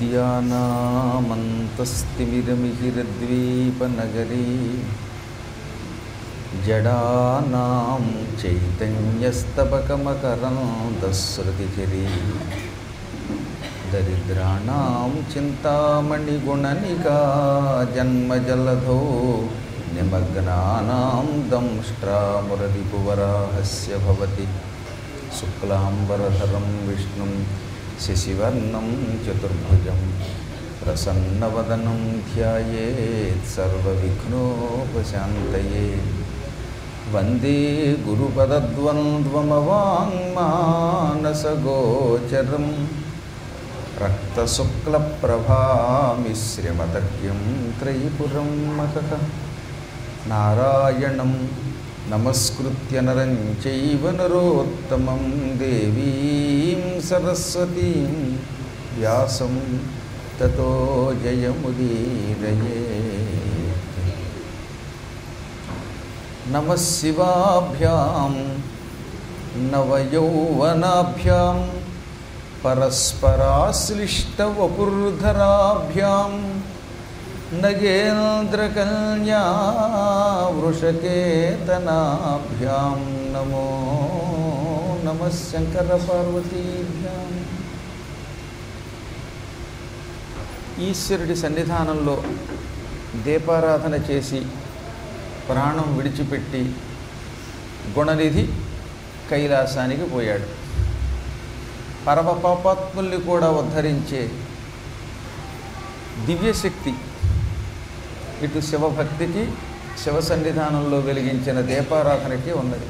విద్యానామంతస్తిమిరమిహిరద్వీపనగరీ జడానాం చైతన్యస్తబకమకరందశ్రుతిచరీ దరిద్రాణం చింతామణిగుణనికా జన్మజలధో నిమగ్నానాం దంష్ట్రామురరిపువరాహస్య భవతి శుక్లాంబరధరం విష్ణుం శశివర్ణం చతుర్భుజం ప్రసన్నవదనం ధ్యాయేత్ సర్వవిఘ్నోపశాంతయే వందే గురుపదద్వంద్వమవాङ्మానసగోచరం రక్తశుక్లప్రభామిశ్రమతర్క్యం త్రైపురం మహః నారాయణం నమస్కృత్య నరం చైవ నరోత్తమం దేవీం సరస్వతీం వ్యాసం తతో జయముదీరయే నమ శివాభ్యాం నవయౌవనాభ్యాం పరస్పరాశ్లిష్టవపుర్ధరాభ్యాం నగేంద్రకన్యా వృషకేతనాభ్యాం నమో నమ శంకరపార్వతీభ్యాం ఈశ్వరుడి సన్నిధానంలో దీపారాధన చేసి ప్రాణం విడిచిపెట్టి గుణనిధి కైలాసానికి పోయాడు పరమ పాపాత్ముల్ని కూడా ఉద్ధరించే దివ్యశక్తి ఇటు శివభక్తికి శివ సన్నిధానంలో వెలిగించిన దీపారాధనకి ఉన్నది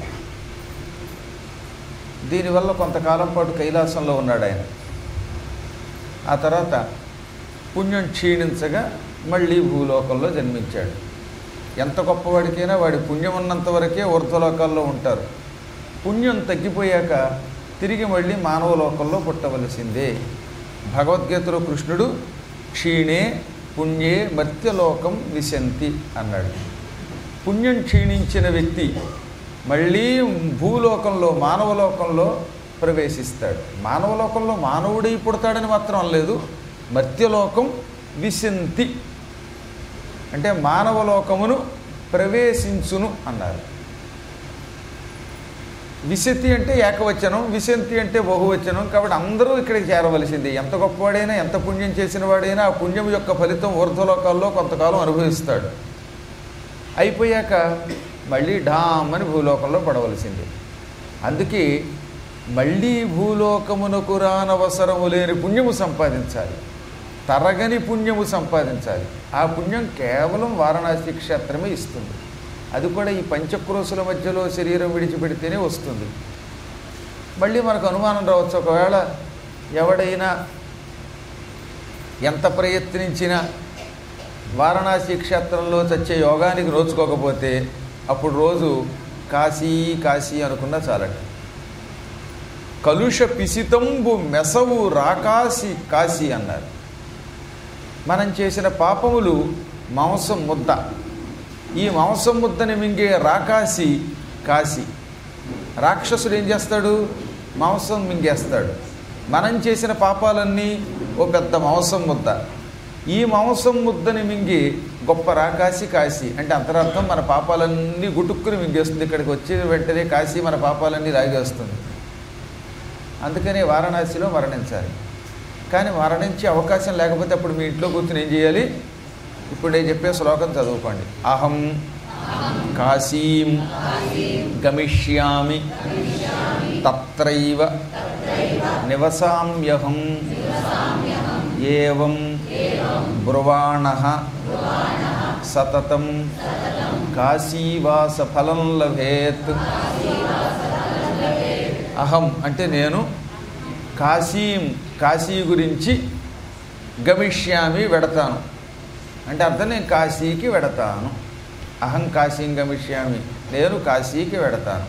దీనివల్ల కొంతకాలం పాటు కైలాసంలో ఉన్నాడు ఆయన ఆ తర్వాత పుణ్యం క్షీణించగా మళ్ళీ భూలోకంలో జన్మించాడు ఎంత గొప్పవాడికైనా వాడి పుణ్యం ఉన్నంత వరకే ఊర్ధ్వలోకాల్లో ఉంటారు పుణ్యం తగ్గిపోయాక తిరిగి మళ్ళీ మానవ లోకంలో పుట్టవలసిందే భగవద్గీతలో కృష్ణుడు క్షీణే పుణ్యే మర్త్యలోకం విశంతి అన్నాడు పుణ్యం క్షీణించిన వ్యక్తి మళ్ళీ భూలోకంలో మానవలోకంలో ప్రవేశిస్తాడు మానవలోకంలో మానవుడై పుడతాడని మాత్రం అనలేదు మర్త్యలోకం విశంతి అంటే మానవలోకమును ప్రవేశించును అన్నారు విశతి అంటే ఏకవచనం విశంతి అంటే బహువచనం కాబట్టి అందరూ ఇక్కడికి చేరవలసింది ఎంత గొప్పవాడైనా ఎంత పుణ్యం చేసిన వాడైనా ఆ పుణ్యం యొక్క ఫలితం ఊర్ధ్వలోకాల్లో కొంతకాలం అనుభవిస్తాడు అయిపోయాక మళ్ళీ ఢామ్ అని భూలోకంలో పడవలసింది అందుకే మళ్ళీ భూలోకమునకు రానవసరము లేని పుణ్యము సంపాదించాలి తరగని పుణ్యము సంపాదించాలి ఆ పుణ్యం కేవలం వారణాసి క్షేత్రమే ఇస్తుంది అది కూడా ఈ పంచక్రోశుల మధ్యలో శరీరం విడిచిపెడితేనే వస్తుంది మళ్ళీ మనకు అనుమానం రావచ్చు ఒకవేళ ఎవడైనా ఎంత ప్రయత్నించినా వారణాసి క్షేత్రంలో చచ్చే యోగానికి నోచుకోకపోతే అప్పుడు రోజు కాశీ కాశీ అనుకున్నా చాలట కలుష పిసితంబు మెసవు రాకాసి కాశీ అన్నారు మనం చేసిన పాపములు మాంసం ముద్ద ఈ మాంసం ముద్దని మింగే రాకాసి కాశీ రాక్షసుడు ఏం చేస్తాడు మాంసం మింగేస్తాడు మనం చేసిన పాపాలన్నీ ఓ పెద్ద మాంసం ముద్ద ఈ మాంసం ముద్దని మింగి గొప్ప రాకాసి కాశీ అంటే అంతరార్థం మన పాపాలన్నీ గుటుక్కుని మింగేస్తుంది ఇక్కడికి వచ్చే వెంటనే కాశీ మన పాపాలన్నీ రాగేస్తుంది అందుకనే వారణాసిలో మరణించాలి కానీ మరణించే అవకాశం లేకపోతే అప్పుడు మీ ఇంట్లో కూర్చుని ఏం చేయాలి ఇప్పుడు నేను చెప్పే శ్లోకం చదువుకోండి అహం కాశీం గమిష్యామి తత్రైవ నివసామ్యహం ఏవం బ్రువాణ సతతం కాశీవాస ఫలం లభేత్ అహం అంటే నేను కాశీం కాశీ గురించి గమిష్యామి వెడతాను అంటే అర్థం నేను కాశీకి వెడతాను అహం కాశీం గమిష్యామి నేను కాశీకి వెడతాను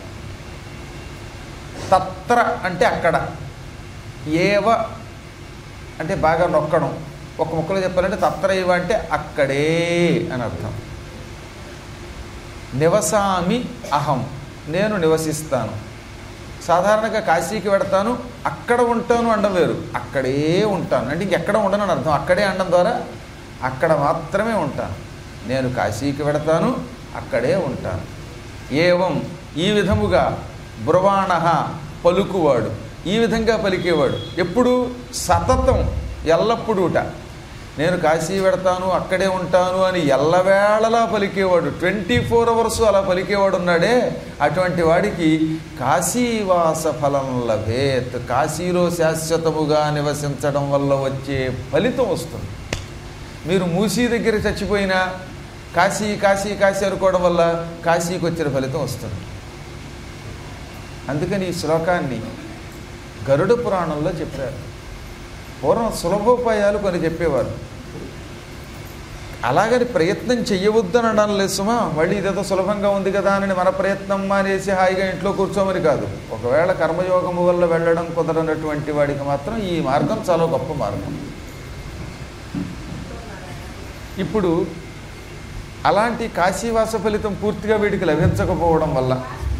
తత్ర అంటే అక్కడ ఏవ అంటే బాగా నొక్కడం ఒక ముక్కలో చెప్పాలంటే తత్ర ఏవ అంటే అక్కడే అని అర్థం నివసామి అహం నేను నివసిస్తాను సాధారణంగా కాశీకి వెడతాను అక్కడ ఉంటాను అండం వేరు అక్కడే ఉంటాను అంటే ఇంకెక్కడ ఉండను అని అర్థం అక్కడే అనడం ద్వారా అక్కడ మాత్రమే ఉంటాను నేను కాశీకి వెడతాను అక్కడే ఉంటాను ఏవం ఈ విధముగా బ్రువాణ పలుకువాడు ఈ విధంగా పలికేవాడు ఎప్పుడు సతతం ఎల్లప్పుడూట నేను కాశీ వెడతాను అక్కడే ఉంటాను అని ఎల్లవేళలా పలికేవాడు ట్వంటీ ఫోర్ అవర్స్ అలా పలికేవాడు ఉన్నాడే అటువంటి వాడికి కాశీవాస ఫలం లభేత్ కాశీలో శాశ్వతముగా నివసించడం వల్ల వచ్చే ఫలితం వస్తుంది మీరు మూసీ దగ్గర చచ్చిపోయినా కాశీ కాశీ కాశీ అనుకోవడం వల్ల కాశీకి వచ్చిన ఫలితం వస్తుంది అందుకని ఈ శ్లోకాన్ని గరుడ పురాణంలో చెప్పారు పూర్వం సులభోపాయాలు కొన్ని చెప్పేవారు అలాగని ప్రయత్నం చెయ్యవద్దని అనడం లేదు సుమా మళ్ళీ ఇదేదో సులభంగా ఉంది కదా అని మన ప్రయత్నం మానేసి హాయిగా ఇంట్లో కూర్చోమని కాదు ఒకవేళ కర్మయోగము వల్ల వెళ్ళడం కుదరనటువంటి వాడికి మాత్రం ఈ మార్గం చాలా గొప్ప మార్గం ఇప్పుడు అలాంటి కాశీవాస ఫలితం పూర్తిగా వీడికి లభించకపోవడం వల్ల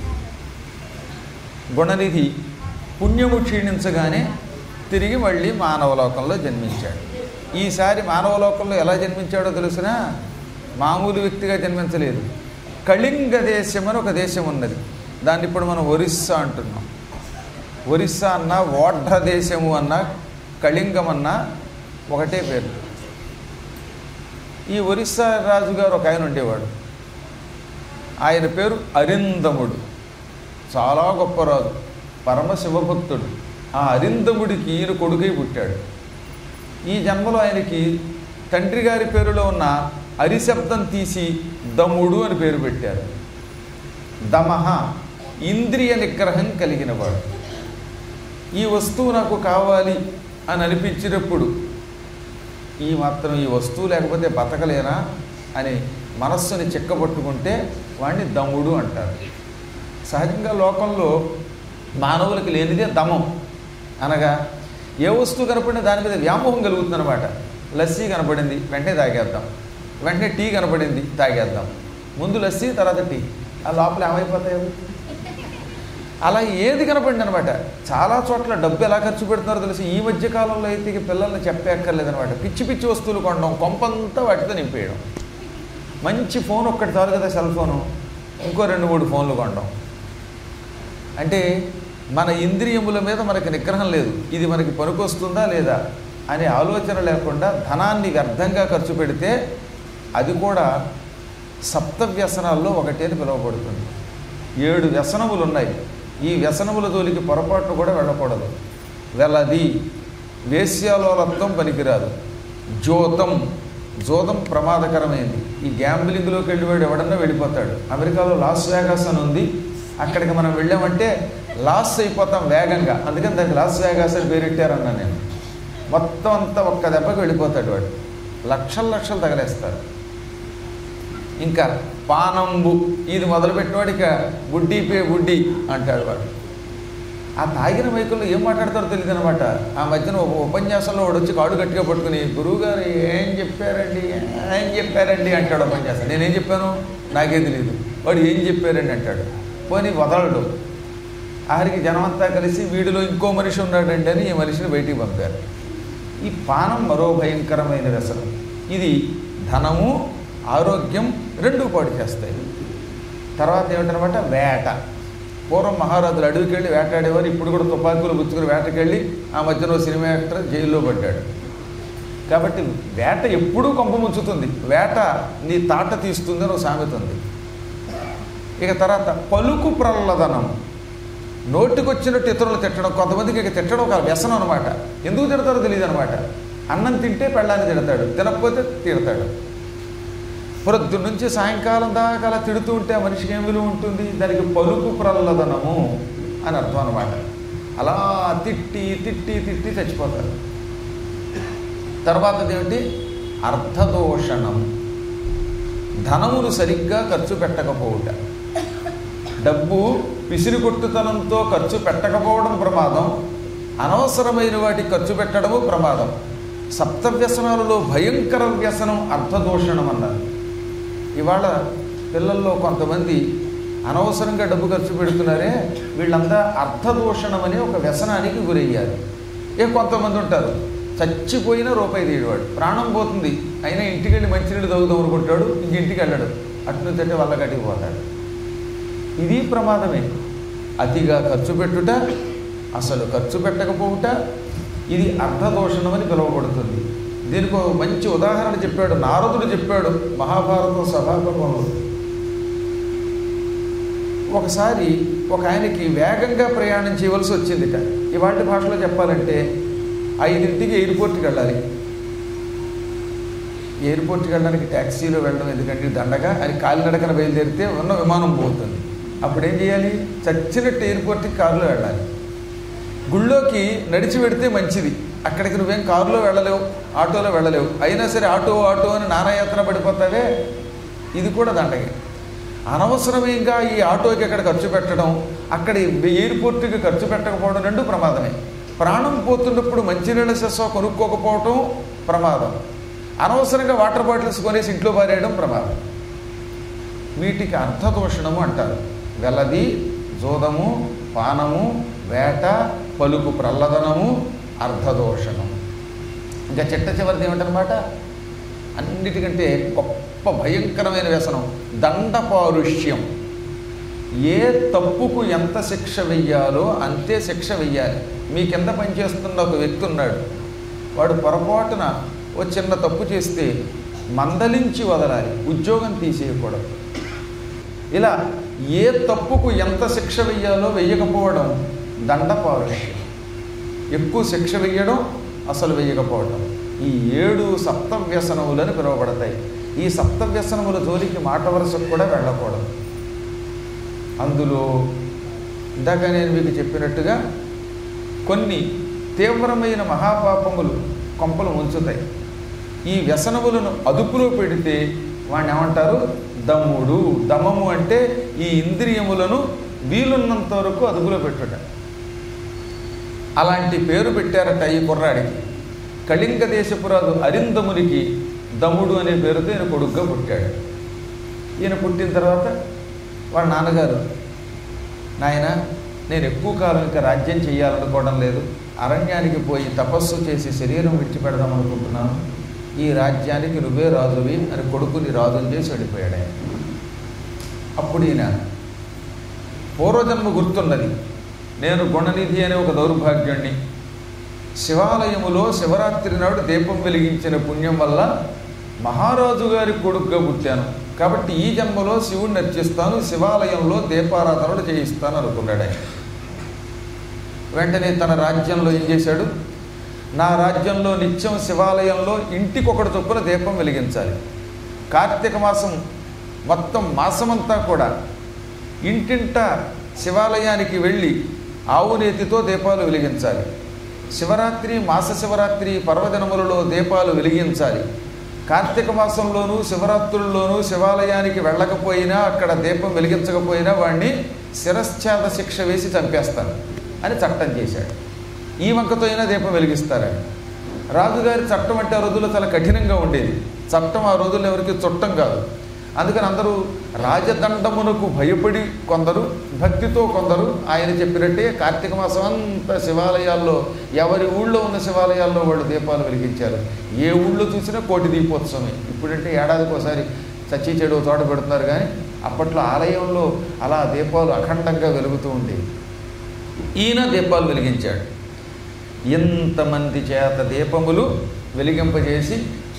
గుణనిధి పుణ్యము క్షీణించగానే తిరిగి మళ్ళీ మానవలోకంలో జన్మించాడు ఈసారి మానవలోకంలో ఎలా జన్మించాడో తెలిసినా మామూలు వ్యక్తిగా జన్మించలేదు కళింగ దేశం అని ఒక దేశం ఉన్నది దాన్ని ఇప్పుడు మనం ఒరిస్సా అంటున్నాం ఒరిస్సా అన్న ఓఢ్ర దేశము అన్న కళింగం అన్న ఒకటే పేరు ఈ ఒరిస్సా రాజుగారు ఒక ఆయన ఉండేవాడు ఆయన పేరు అరిందముడు చాలా గొప్ప రాజు పరమశివభక్తుడు ఆ అరిందముడికి ఈయన కొడుకై పుట్టాడు ఈ జన్మలో ఆయనకి తండ్రి గారి పేరులో ఉన్న అరిశబ్దం తీసి దముడు అని పేరు పెట్టారు దమహ ఇంద్రియ నిగ్రహం కలిగినవాడు ఈ వస్తువు నాకు కావాలి అని అనిపించినప్పుడు ఈ మాత్రం ఈ వస్తువు లేకపోతే బతకలేనా అని మనస్సుని చిక్కబట్టుకుంటే వాడిని దమ్ముడు అంటారు సహజంగా లోకంలో మానవులకి లేనిదే దమం అనగా ఏ వస్తువు కనపడినా దాని మీద వ్యామోహం కలుగుతుందన్నమాట లస్సీ కనపడింది వెంటనే తాగేద్దాం వెంటనే టీ కనపడింది తాగేద్దాం ముందు లస్సీ తర్వాత టీ ఆ లోపల ఏమైపోతాయి అవి? అలా ఏది కనపడింది అనమాట చాలా చోట్ల డబ్బు ఎలా ఖర్చు పెడుతున్నారో తెలిసి ఈ మధ్య కాలంలో అయితే ఇక పిల్లల్ని చెప్పేక్కర్లేదనమాట పిచ్చి పిచ్చి వస్తువులు కొనడం కొంపంతా వాటితో నింపేయడం మంచి ఫోన్ ఒక్కటి చాలు కదా సెల్ ఫోను ఇంకో రెండు మూడు ఫోన్లు కొనడం అంటే మన ఇంద్రియముల మీద మనకి నిగ్రహం లేదు ఇది మనకి పనికొస్తుందా లేదా అనే ఆలోచన లేకుండా ధనాన్ని వ్యర్థంగా ఖర్చు పెడితే అది కూడా సప్త వ్యసనాల్లో ఒకటి అని పిలువబడుతుంది ఏడు వ్యసనములు ఉన్నాయి ఈ వ్యసనముల జోలికి పొరపాటు కూడా వెళ్ళకూడదు వెలది వేశ్యాలోలత్వం పనికిరాదు జోతం జోతం ప్రమాదకరమైంది ఈ గ్యాంబ్లింగ్లోకి వెళ్ళివాడు ఎవడన్నా వెళ్ళిపోతాడు అమెరికాలో లాస్ వేగాస్ అని ఉంది అక్కడికి మనం వెళ్ళామంటే లాస్ అయిపోతాం వేగంగా అందుకని దానికి లాస్ వేగాస్ అని పేరెట్టారన్నా నేను మొత్తం అంతా ఒక్క దెబ్బకి వెళ్ళిపోతాడు వాడు లక్షల లక్షలు తగలేస్తారు ఇంకా పానంబు ఇది మొదలుపెట్టినవాడు ఇక బుడ్డీ పే బుడ్డి అంటాడు వాడు ఆ తాగిన మైకుల్లో ఏం మాట్లాడతారో తెలియదు అనమాట ఆ మధ్యన ఒక ఉపన్యాసంలో వాడు వచ్చి కాడు గట్టిగా పట్టుకుని గురువుగారు ఏం చెప్పారండి ఏం చెప్పారండి అంటాడు ఉపన్యాసం నేనేం చెప్పాను నాకే తెలియదు వాడు ఏం చెప్పారండి అంటాడు పోనీ వదలడు ఆఖరికి జనమంతా కలిసి వీడిలో ఇంకో మనిషి ఉన్నాడండి అని ఈ మనిషిని బయటికి పంపారు ఈ పానం మరో భయంకరమైన వ్యసనం ఇది ధనము ఆరోగ్యం రెండూ పాడు చేస్తాయి తర్వాత ఏమిటనమాట వేట పూర్వం మహారాజులు అడవికి వెళ్ళి వేటాడేవారు ఇప్పుడు కూడా తుపాకులు గుచ్చుకుని వేటకెళ్ళి ఆ మధ్యలో సినిమా యాక్టర్ జైల్లో పడ్డాడు కాబట్టి వేట ఎప్పుడూ కొంప ముంచుతుంది వేట నీ తాట తీస్తుంది అని ఒక సామెత ఉంది ఇక తర్వాత పలుకు ప్రల్లదనం నోటికొచ్చినట్టు ఇతరులు తిట్టడం కొంతమందికి ఇక తిట్టడం ఒక వ్యసనం అనమాట ఎందుకు తిడతారో తెలియదు అనమాట అన్నం తింటే పెళ్ళాన్ని తిడతాడు తినకపోతే తిడతాడు ప్రొద్దు నుంచి సాయంకాలం దాకా అలా తిడుతూ ఉంటే ఆ మనిషికి ఏం విలువ ఉంటుంది దానికి పలుకు ప్రల్లదనము అని అర్థం అనమాట అలా తిట్టి తిట్టి తిట్టి చచ్చిపోతారు తర్వాత ఏమిటి అర్థదోషణం ధనమును సరిగ్గా ఖర్చు పెట్టకపోవుట డబ్బు పిసిరికొట్టుతనంతో ఖర్చు పెట్టకపోవడం ప్రమాదం అనవసరమైన వాటి ఖర్చు పెట్టడము ప్రమాదం సప్త వ్యసనాలలో భయంకర వ్యసనం అర్థదోషణం అన్నారు ఇవాళ పిల్లల్లో కొంతమంది అనవసరంగా డబ్బు ఖర్చు పెడుతున్నారే వీళ్ళంతా అర్థదూషణం అనే ఒక వ్యసనానికి గురయ్యారు ఏ కొంతమంది ఉంటారు చచ్చిపోయినా రూపాయి తీయవాడు ప్రాణం పోతుంది అయినా ఇంటికి వెళ్ళి మంచినీళ్ళు తగ్గుదాం అనుకుంటాడు ఇంక ఇంటికి వెళ్ళాడు అటు తింటే వల్ల కట్టికి పోతాడు ఇది ప్రమాదమే అతిగా ఖర్చు పెట్టుట అసలు ఖర్చు పెట్టకపోవుట ఇది అర్ధదోషణం అని పిలువబడుతుంది దీనికి ఒక మంచి ఉదాహరణ చెప్పాడు నారదుడు చెప్పాడు మహాభారతం సభాపర్వంలో ఒకసారి ఒక ఆయనకి వేగంగా ప్రయాణం చేయవలసి వచ్చిందిట ఇవాటి భాషలో చెప్పాలంటే ఐదింటికి ఎయిర్పోర్ట్కి వెళ్ళాలి ఎయిర్పోర్ట్కి వెళ్ళడానికి ట్యాక్సీలో వెళ్ళడం ఎందుకంటే దండగా అది కాలినడకన బయలుదేరితే ఉన్న విమానం పోతుంది అప్పుడు ఏం చేయాలి చచ్చినట్టు ఎయిర్పోర్ట్కి కారులో వెళ్ళాలి గుళ్ళోకి నడిచి పెడితే మంచిది అక్కడికి నువ్వేం కారులో వెళ్ళలేవు ఆటోలో వెళ్ళలేవు అయినా సరే ఆటో ఆటో అని నానాయాత్ర పడిపోతావే ఇది కూడా దండగే అనవసరమేగా ఈ ఆటోకి అక్కడ ఖర్చు పెట్టడం అక్కడ ఎయిర్పోర్ట్కి ఖర్చు పెట్టకపోవడం రెండు ప్రమాదమే ప్రాణం పోతున్నప్పుడు మంచినీళ్ళ సెస్సో కొనుక్కోకపోవటం ప్రమాదం అనవసరంగా వాటర్ బాటిల్స్ కొనేసి ఇంట్లో పారేయడం ప్రమాదం వీటికి అర్థదోషణము అంటారు వెలది జోదము పానము వేట పలుకు ప్రల్లదనము అర్థదోషణం ఇంకా చిట్ట చివరిది ఏమిటనమాట అన్నిటికంటే గొప్ప భయంకరమైన వ్యసనం దండపారుష్యం ఏ తప్పుకు ఎంత శిక్ష వెయ్యాలో అంతే శిక్ష వెయ్యాలి మీ కింద పనిచేస్తున్న ఒక వ్యక్తి ఉన్నాడు వాడు పొరపాటున ఓ చిన్న తప్పు చేస్తే మందలించి వదలాలి ఉద్యోగం తీసేయకూడదు ఇలా ఏ తప్పుకు ఎంత శిక్ష వెయ్యాలో వెయ్యకపోవడం దండపారుష్యం ఎక్కువ శిక్ష వెయ్యడం అసలు వెయ్యకపోవడం ఈ ఏడు సప్తవ్యసనములని పిలువబడతాయి ఈ సప్తవ్యసనముల జోలికి మాట వరుసకు కూడా వెళ్ళకూడదు అందులో ఇందాక నేను మీకు చెప్పినట్టుగా కొన్ని తీవ్రమైన మహాపాపములు కొంపలు ఉంచుతాయి ఈ వ్యసనములను అదుపులో పెడితే వాడిని ఏమంటారు దమ్ముడు దమము అంటే ఈ ఇంద్రియములను వీలున్నంత వరకు అదుపులో పెట్టుట అలాంటి పేరు పెట్టారట ఈ కుర్రాడికి కళింగ దేశపురాజు అరిందమునికి దమ్ముడు అనే పేరుతో ఈయన కొడుగ్గా పుట్టాడు ఈయన పుట్టిన తర్వాత వాళ్ళ నాన్నగారు నాయన నేను ఎక్కువ కాలం ఇంకా రాజ్యం చేయాలనుకోవడం లేదు అరణ్యానికి పోయి తపస్సు చేసి శరీరం విడిచిపెడదాం అనుకుంటున్నాను ఈ రాజ్యానికి నువ్వే రాజువి అని కొడుకుని రాజుని చేసి వెళ్ళిపోయాడు ఆయన అప్పుడు ఈయన పూర్వజన్మ గుర్తున్నది నేను గుణనిధి అనే ఒక దౌర్భాగ్యుణ్ణి శివాలయములో శివరాత్రి నాడు దీపం వెలిగించిన పుణ్యం వల్ల మహారాజు గారి కొడుకుగా పుట్టాను కాబట్టి ఈ జన్మలో శివుణ్ణి అర్చిస్తాను శివాలయంలో దీపారాధనలు చేయిస్తాను అనుకున్నాడు ఆయన వెంటనే తన రాజ్యంలో ఏం చేశాడు నా రాజ్యంలో నిత్యం శివాలయంలో ఇంటికొకటి చొప్పున దీపం వెలిగించాలి కార్తీక మాసం మొత్తం మాసమంతా కూడా ఇంటింట శివాలయానికి వెళ్ళి ఆవు నేతితో దీపాలు వెలిగించాలి శివరాత్రి మాస శివరాత్రి పర్వదినములలో దీపాలు వెలిగించాలి కార్తీక మాసంలోనూ శివరాత్రుల్లోనూ శివాలయానికి వెళ్ళకపోయినా అక్కడ దీపం వెలిగించకపోయినా వాడిని శిరశ్చాద శిక్ష వేసి చంపేస్తాను అని చట్టం చేశాడు ఈ వంకతో అయినా దీపం వెలిగిస్తారని రాజుగారి చట్టం అంటే ఆ రోజుల్లో చాలా కఠినంగా ఉండేది చట్టం ఆ రోజుల్లో ఎవరికి చుట్టం కాదు అందుకని అందరూ రాజదండమునకు భయపడి కొందరు భక్తితో కొందరు ఆయన చెప్పినట్టే కార్తీక మాసం అంతా శివాలయాల్లో ఎవరి ఊళ్ళో ఉన్న శివాలయాల్లో వాళ్ళు దీపాలు వెలిగించారు ఏ ఊళ్ళో చూసినా కోటి దీపోత్సవమే ఇప్పుడంటే ఏడాదికి ఒకసారి చచ్చి చెడు తోట పెడుతున్నారు కానీ అప్పట్లో ఆలయంలో అలా దీపాలు అఖండంగా వెలుగుతూ ఉండేవి ఈయన దీపాలు వెలిగించాడు ఇంతమంది చేత దీపములు వెలిగింపజేసి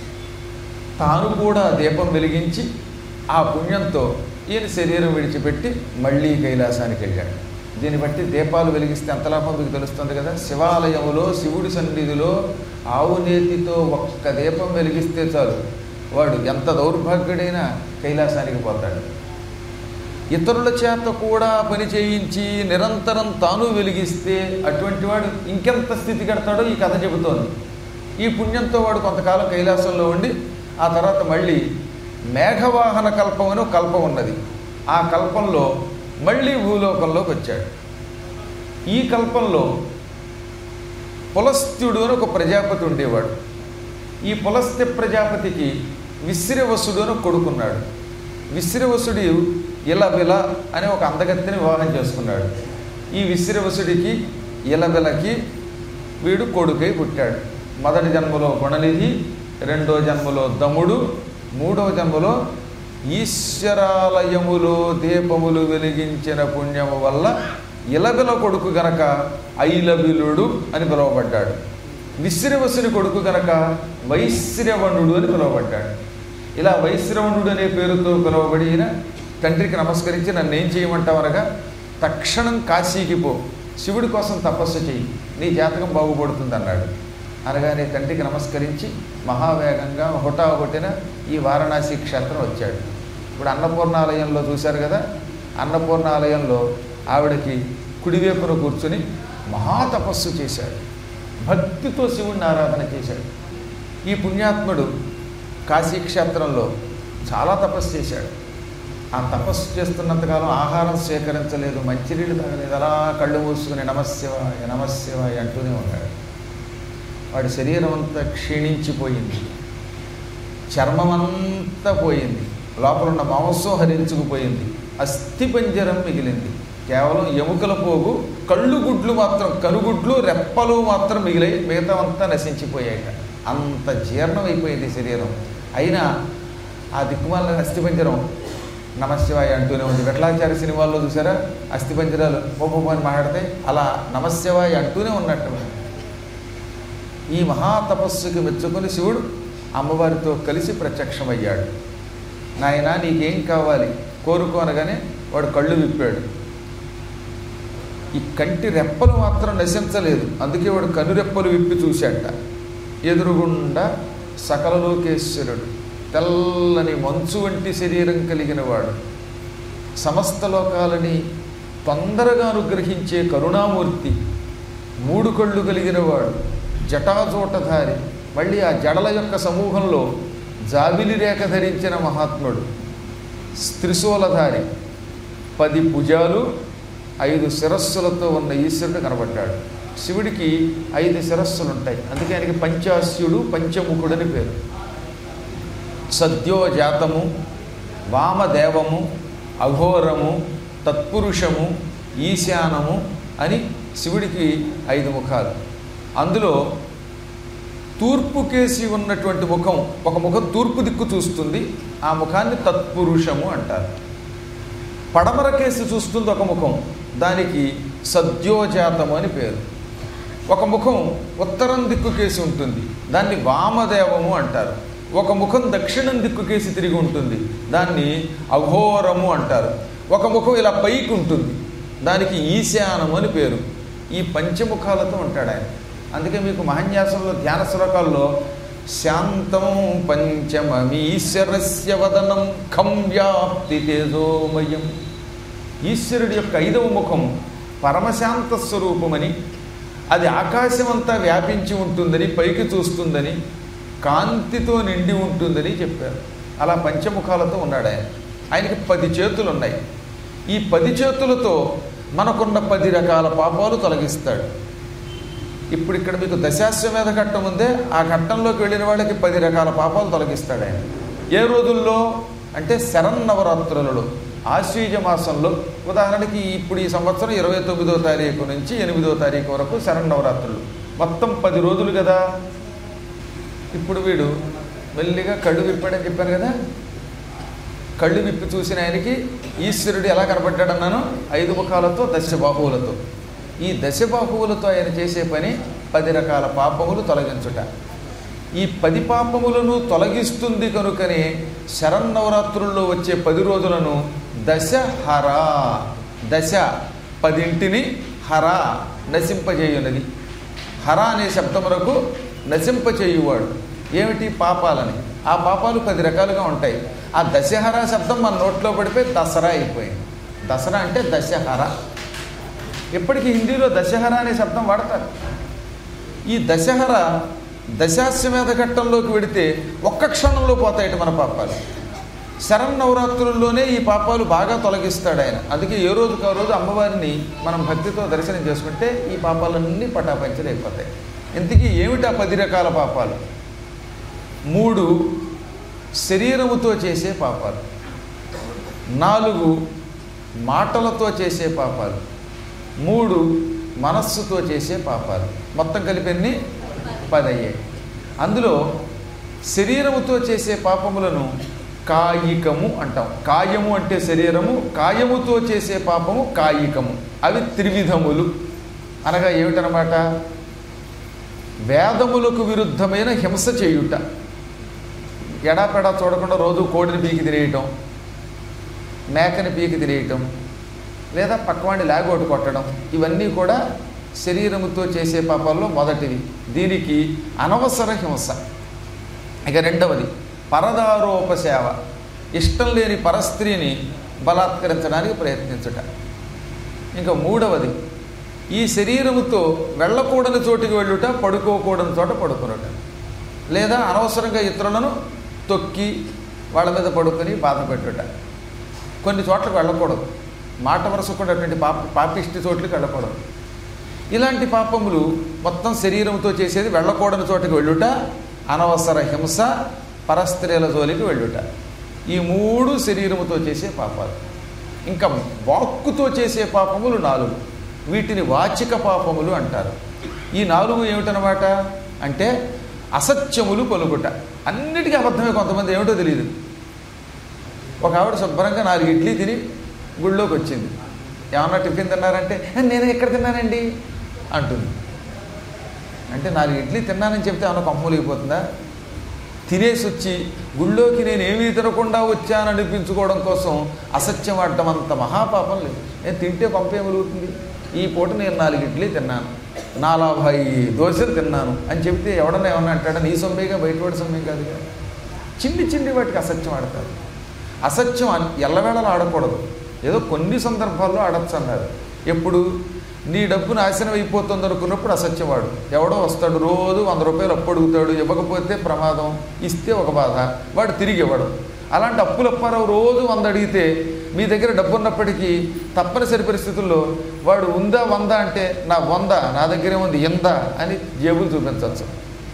తాను కూడా దీపం వెలిగించి ఆ పుణ్యంతో ఈయన శరీరం విడిచిపెట్టి మళ్ళీ కైలాసానికి వెళ్ళాడు దీన్ని బట్టి దీపాలు వెలిగిస్తే ఎంత లాభం మీకు తెలుస్తుంది కదా శివాలయములో శివుడి సన్నిధిలో ఆవు నేతితో ఒక్క దీపం వెలిగిస్తే చాలు వాడు ఎంత దౌర్భాగ్యుడైనా కైలాసానికి పోతాడు ఇతరుల చేత కూడా పని చేయించి నిరంతరం తాను వెలిగిస్తే అటువంటి వాడు ఇంకెంత స్థితి కడతాడో ఈ కథ చెబుతోంది ఈ పుణ్యంతో వాడు కొంతకాలం కైలాసంలో ఉండి ఆ తర్వాత మళ్ళీ మేఘవాహన కల్పం అని ఒక కల్పం ఉన్నది ఆ కల్పంలో మళ్ళీ భూలోకంలోకి వచ్చాడు ఈ కల్పంలో పులస్త్యుడు అని ఒక ప్రజాపతి ఉండేవాడు ఈ పులస్త్య ప్రజాపతికి విశ్రవసుడు అని ఒక కొడుకున్నాడు విశ్రవసుడు ఇలబిల అనే ఒక అందగత్తిని వివాహం చేసుకున్నాడు ఈ విశ్రవసుడికి ఇలబిలకి వీడు కొడుకై పుట్టాడు మొదటి జన్మలో గుణనిధి రెండో జన్మలో దముడు మూడవ జన్మలో ఈశ్వరాలయములో దీపములు వెలిగించిన పుణ్యము వల్ల ఇలబిల కొడుకు గనక ఐలబిలుడు అని పిలువబడ్డాడు విశ్రవసుని కొడుకు గనక వైశ్రవణుడు అని పిలువబడ్డాడు ఇలా వైశ్రవణుడు అనే పేరుతో పిలువబడిన తండ్రికి నమస్కరించి నన్ను ఏం చేయమంటావు అనగా తక్షణం కాశీకి పో శివుడి కోసం తపస్సు చెయ్యి నీ జాతకం బాగుపడుతుంది అన్నాడు అనగానే తండ్రికి నమస్కరించి మహావేగంగా హుటాహుటిన ఈ వారణాసి క్షేత్రం వచ్చాడు ఇప్పుడు అన్నపూర్ణాలయంలో చూశారు కదా అన్నపూర్ణాలయంలో ఆవిడకి కుడివైపున కూర్చుని మహాతపస్సు చేశాడు భక్తితో శివుణ్ణి ఆరాధన చేశాడు ఈ పుణ్యాత్ముడు కాశీక్షేత్రంలో చాలా తపస్సు చేశాడు ఆ తపస్సు చేస్తున్నంతకాలం ఆహారం స్వీకరించలేదు మంచినీళ్ళు తాగలేదు అలా కళ్ళు మూసుకుని నమశివాయ నమశివాయ అంటూనే ఉన్నాడు వాడి శరీరం అంతా క్షీణించిపోయింది చర్మం అంతా పోయింది లోపల ఉన్న మాంసం హరించుకుపోయింది అస్థిపంజరం మిగిలింది కేవలం ఎముకల పోగు కళ్ళు గుడ్లు మాత్రం కనుగుడ్లు రెప్పలు మాత్రం మిగిలాయి మిగతా అంతా నశించిపోయాయి అంత జీర్ణం అయిపోయింది శరీరం అయినా ఆ దిక్కుమాల అస్థిపంజరం నమశివాయ అంటూనే ఉంది వెట్లాచారి సినిమాల్లో చూసారా అస్థిపంజరాలు పోపు అని మాట్లాడితే అలా నమశివాయ అంటూనే ఉన్నట్టు ఈ మహాతపస్సుకి మెచ్చుకొని శివుడు అమ్మవారితో కలిసి ప్రత్యక్షమయ్యాడు నాయన నీకేం కావాలి కోరుకోనగానే వాడు కళ్ళు విప్పాడు ఈ కంటి రెప్పలు మాత్రం నశించలేదు అందుకే వాడు కనురెప్పలు విప్పి చూశాట ఎదురుగుండా సకలలోకేశ్వరుడు తెల్లని మంచు వంటి శరీరం కలిగిన వాడు సమస్త లోకాలని తొందరగా అనుగ్రహించే కరుణామూర్తి మూడు కళ్ళు కలిగిన వాడు జటాజోటధారి మళ్ళీ ఆ జడల యొక్క సమూహంలో జాబిలి రేఖ ధరించిన మహాత్ముడు త్రిశూలధారి పది భుజాలు ఐదు శిరస్సులతో ఉన్న ఈశ్వరుడు కనబడ్డాడు శివుడికి ఐదు శిరస్సులు ఉంటాయి అందుకే ఆయనకి పంచాస్యుడు పంచముఖుడు అని పేరు సద్యోజాతము వామదేవము అఘోరము తత్పురుషము ఈశానము అని శివుడికి ఐదు ముఖాలు అందులో తూర్పు కేసి ఉన్నటువంటి ముఖం ఒక ముఖం తూర్పు దిక్కు చూస్తుంది ఆ ముఖాన్ని తత్పురుషము అంటారు పడమర కేసి చూస్తుంది ఒక ముఖం దానికి సద్యోజాతము అని పేరు ఒక ముఖం ఉత్తరం దిక్కు కేసి ఉంటుంది దాన్ని వామదేవము అంటారు ఒక ముఖం దక్షిణం దిక్కు కేసి తిరిగి ఉంటుంది దాన్ని అఘోరము అంటారు ఒక ముఖం ఇలా పైకి ఉంటుంది దానికి ఈశానము అని పేరు ఈ పంచముఖాలతో ఉంటాడు ఆయన అందుకే మీకు మహన్యాసంలో ధ్యాన శ్లోకాల్లో శాంతం పంచమీశ్వరస్య వదనం ఖం వ్యాప్తి తేజోమయం ఈశ్వరుడి యొక్క ఐదవ ముఖం పరమశాంత స్వరూపమని అది ఆకాశమంతా వ్యాపించి ఉంటుందని పైకి చూస్తుందని కాంతితో నిండి ఉంటుందని చెప్పారు అలా పంచముఖాలతో ఉన్నాడు ఆయన ఆయనకి పది చేతులు ఉన్నాయి ఈ పది చేతులతో మనకున్న పది రకాల పాపాలు తొలగిస్తాడు ఇప్పుడు ఇక్కడ మీకు దశాశ్వమేధ ఘట్టం ఉందే ఆ ఘట్టంలోకి వెళ్ళిన వాళ్ళకి పది రకాల పాపాలు తొలగిస్తాడు ఆయన ఏ రోజుల్లో అంటే శరన్నవరాత్రులలో ఆశ్వీజ మాసంలో ఉదాహరణకి ఇప్పుడు ఈ సంవత్సరం ఇరవై తొమ్మిదో తారీఖు నుంచి ఎనిమిదో తారీఖు వరకు శరన్నవరాత్రులు మొత్తం పది రోజులు కదా ఇప్పుడు వీడు మెల్లిగా కళ్ళు విప్పాడని చెప్పాను కదా కళ్ళు విప్పి చూసిన ఆయనకి ఈశ్వరుడు ఎలా కనబడ్డాడన్నాను ఐదు ముఖాలతో దశబాహువులతో ఈ దశబాహువులతో ఆయన చేసే పని పది రకాల పాపములు తొలగించుట ఈ పది పాపములను తొలగిస్తుంది కనుకనే శరన్నవరాత్రుల్లో వచ్చే పది రోజులను దశహర దశ పదింటిని హర నశింపజేయున్నది హర అనే శబ్దములకు నశింపచేయువాడు ఏమిటి పాపాలని ఆ పాపాలు పది రకాలుగా ఉంటాయి ఆ దశహర శబ్దం మన నోట్లో పడిపోయి దసరా అయిపోయింది దసరా అంటే దశహర ఇప్పటికీ హిందీలో దశహర అనే శబ్దం వాడతారు ఈ దశహర దశాశ్వమేధ ఘట్టంలోకి వెడితే ఒక్క క్షణంలో పోతాయట మన పాపాలు శరన్నవరాత్రుల్లోనే ఈ పాపాలు బాగా తొలగిస్తాడు ఆయన అందుకే ఏ రోజుకు ఆ రోజు అమ్మవారిని మనం భక్తితో దర్శనం చేసుకుంటే ఈ పాపాలన్నీ పటాపంచలైపోతాయి ఇంతకీ ఏమిటా పది రకాల పాపాలు మూడు శరీరముతో చేసే పాపాలు నాలుగు మాటలతో చేసే పాపాలు మూడు మనస్సుతో చేసే పాపాలు మొత్తం కలిపి ఎన్ని పది అయ్యాయి అందులో శరీరముతో చేసే పాపములను కాయికము అంటాం కాయము అంటే శరీరము కాయముతో చేసే పాపము కాయికము అవి త్రివిధములు అనగా ఏమిటనమాట వేదములకు విరుద్ధమైన హింస చేయుట ఎడాపెడా చూడకుండా రోజు కోడిని పీకి తినేయటం మేకని పీకి తినేయటం లేదా పక్కవాడిని లాగోటు కొట్టడం ఇవన్నీ కూడా శరీరముతో చేసే పాపాల్లో మొదటివి దీనికి అనవసర హింస ఇక రెండవది పరదారోపసేవ ఇష్టం లేని పరస్త్రీని బలాత్కరించడానికి ప్రయత్నించుట ఇంకా మూడవది ఈ శరీరముతో వెళ్ళకూడని చోటికి వెళ్ళుట పడుకోకూడని చోట పడుకునుట లేదా అనవసరంగా ఇతరులను తొక్కి వాళ్ళ మీద పడుకొని బాధ పెట్టుట కొన్ని చోట్లకు వెళ్ళకూడదు మాట వరుస కూడా అటువంటి పాప పాపిష్టి చోట్లకి వెళ్ళకూడదు ఇలాంటి పాపములు మొత్తం శరీరంతో చేసేది వెళ్ళకూడని చోటికి వెళ్ళుట అనవసర హింస పరస్త్రీల జోలికి వెళ్ళుట ఈ మూడు శరీరముతో చేసే పాపాలు ఇంకా వాక్కుతో చేసే పాపములు నాలుగు వీటిని వాచిక పాపములు అంటారు ఈ నాలుగు ఏమిటనమాట అంటే అసత్యములు పలుకుట అన్నిటికీ అబద్ధమే కొంతమంది ఏమిటో తెలియదు ఒక ఆవిడ శుభ్రంగా నాలుగు ఇడ్లీ తిని గుళ్ళోకి వచ్చింది ఏమన్నా టిఫిన్ తిన్నారంటే నేను ఎక్కడ తిన్నానండి అంటుంది అంటే నాలుగు ఇడ్లీ తిన్నానని చెప్తే ఏమన్నా కంపములిగిపోతుందా తినేసి వచ్చి గుళ్ళోకి నేను ఏమీ తినకుండా వచ్చాను అనిపించుకోవడం కోసం అసత్యం ఆడటం అంత మహాపాపం లేదు నేను తింటే పంపేమలుగుతుంది ఈ పూట నేను నాలుగు ఇడ్లీ తిన్నాను నలభై దోశలు తిన్నాను అని చెప్తే ఎవడన్నా ఏమన్నా అంటాడా నీ సొమ్మేగా బయటపడి సొమ్మేం కాదుగా చిన్ని చిన్ని వాటికి అసత్యం ఆడతారు అసత్యం అన్- ఎల్లవేళలా ఆడకూడదు ఏదో కొన్ని సందర్భాల్లో ఆడచ్చు అన్నారు ఎప్పుడు నీ డబ్బు నాశనం అయిపోతుంది అనుకున్నప్పుడు అసత్యం వాడు ఎవడో వస్తాడు రోజు వంద రూపాయలు అప్పు అడుగుతాడు ఇవ్వకపోతే ప్రమాదం ఇస్తే ఒక బాధ వాడు తిరిగి ఇవ్వడు అలాంటి అప్పులు అప్పారావు రోజు వంద అడిగితే మీ దగ్గర డబ్బు ఉన్నప్పటికీ తప్పనిసరి పరిస్థితుల్లో వాడు ఉందా వంద అంటే నా వంద నా దగ్గరే ఉంది ఎందా అని జేబులు చూపించవచ్చు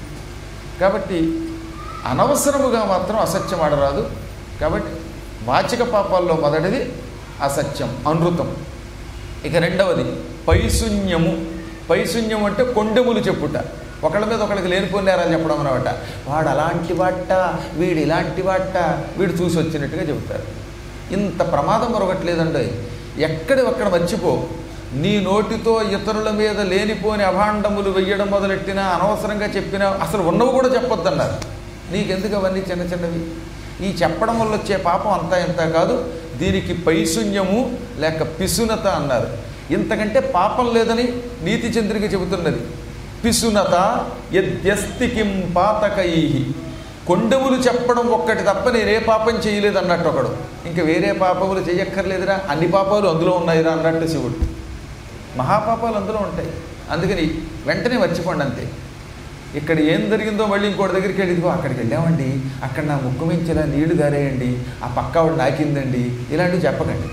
కాబట్టి అనవసరముగా మాత్రం అసత్యం ఆడరాదు కాబట్టి వాచిక పాపాల్లో మొదటిది అసత్యం అనృతం ఇక రెండవది పైశూన్యము పైశూన్యం అంటే కొండెములు చెప్పుట ఒకళ్ళ మీద ఒకళ్ళకి లేనిపోయిన నేరాలు చెప్పడం అనమాట వాడు అలాంటి వాట వీడు ఇలాంటి వాట వీడు చూసి వచ్చినట్టుగా చెబుతారు ఇంత ప్రమాదం మరొకట్లేదండి ఎక్కడి ఒక్కడ మర్చిపో నీ నోటితో ఇతరుల మీద లేనిపోని అభాండములు వెయ్యడం మొదలెట్టినా అనవసరంగా చెప్పినా అసలు ఉన్నవి కూడా చెప్పొద్దన్నారు నీకెందుకు అవన్నీ చిన్న చిన్నవి ఈ చెప్పడం వల్ల వచ్చే పాపం అంతా ఇంత కాదు దీనికి పైశూన్యము లేక పిసునత అన్నారు ఇంతకంటే పాపం లేదని నీతి చంద్రిక చెబుతున్నది పిసునత యద్యస్తి కిం పాతకై కొండములు చెప్పడం ఒక్కటి తప్ప నేనే పాపం చేయలేదు అన్నట్టు ఒకడు ఇంకా వేరే పాపములు చేయక్కర్లేదురా అన్ని పాపాలు అందులో ఉన్నాయిరా అన్నట్టు శివుడు మహాపాపాలు అందులో ఉంటాయి అందుకని వెంటనే మర్చిపోండి అంతే ఇక్కడ ఏం జరిగిందో మళ్ళీ ఇంకోటి దగ్గరికి వెళ్ళి ఇదిగో అక్కడికి వెళ్ళామండి అక్కడ నా ముక్కు మించి ఇలా నీళ్లు గారేయండి ఆ పక్క ఆవిడ నాకిందండి ఇలాంటివి చెప్పకండి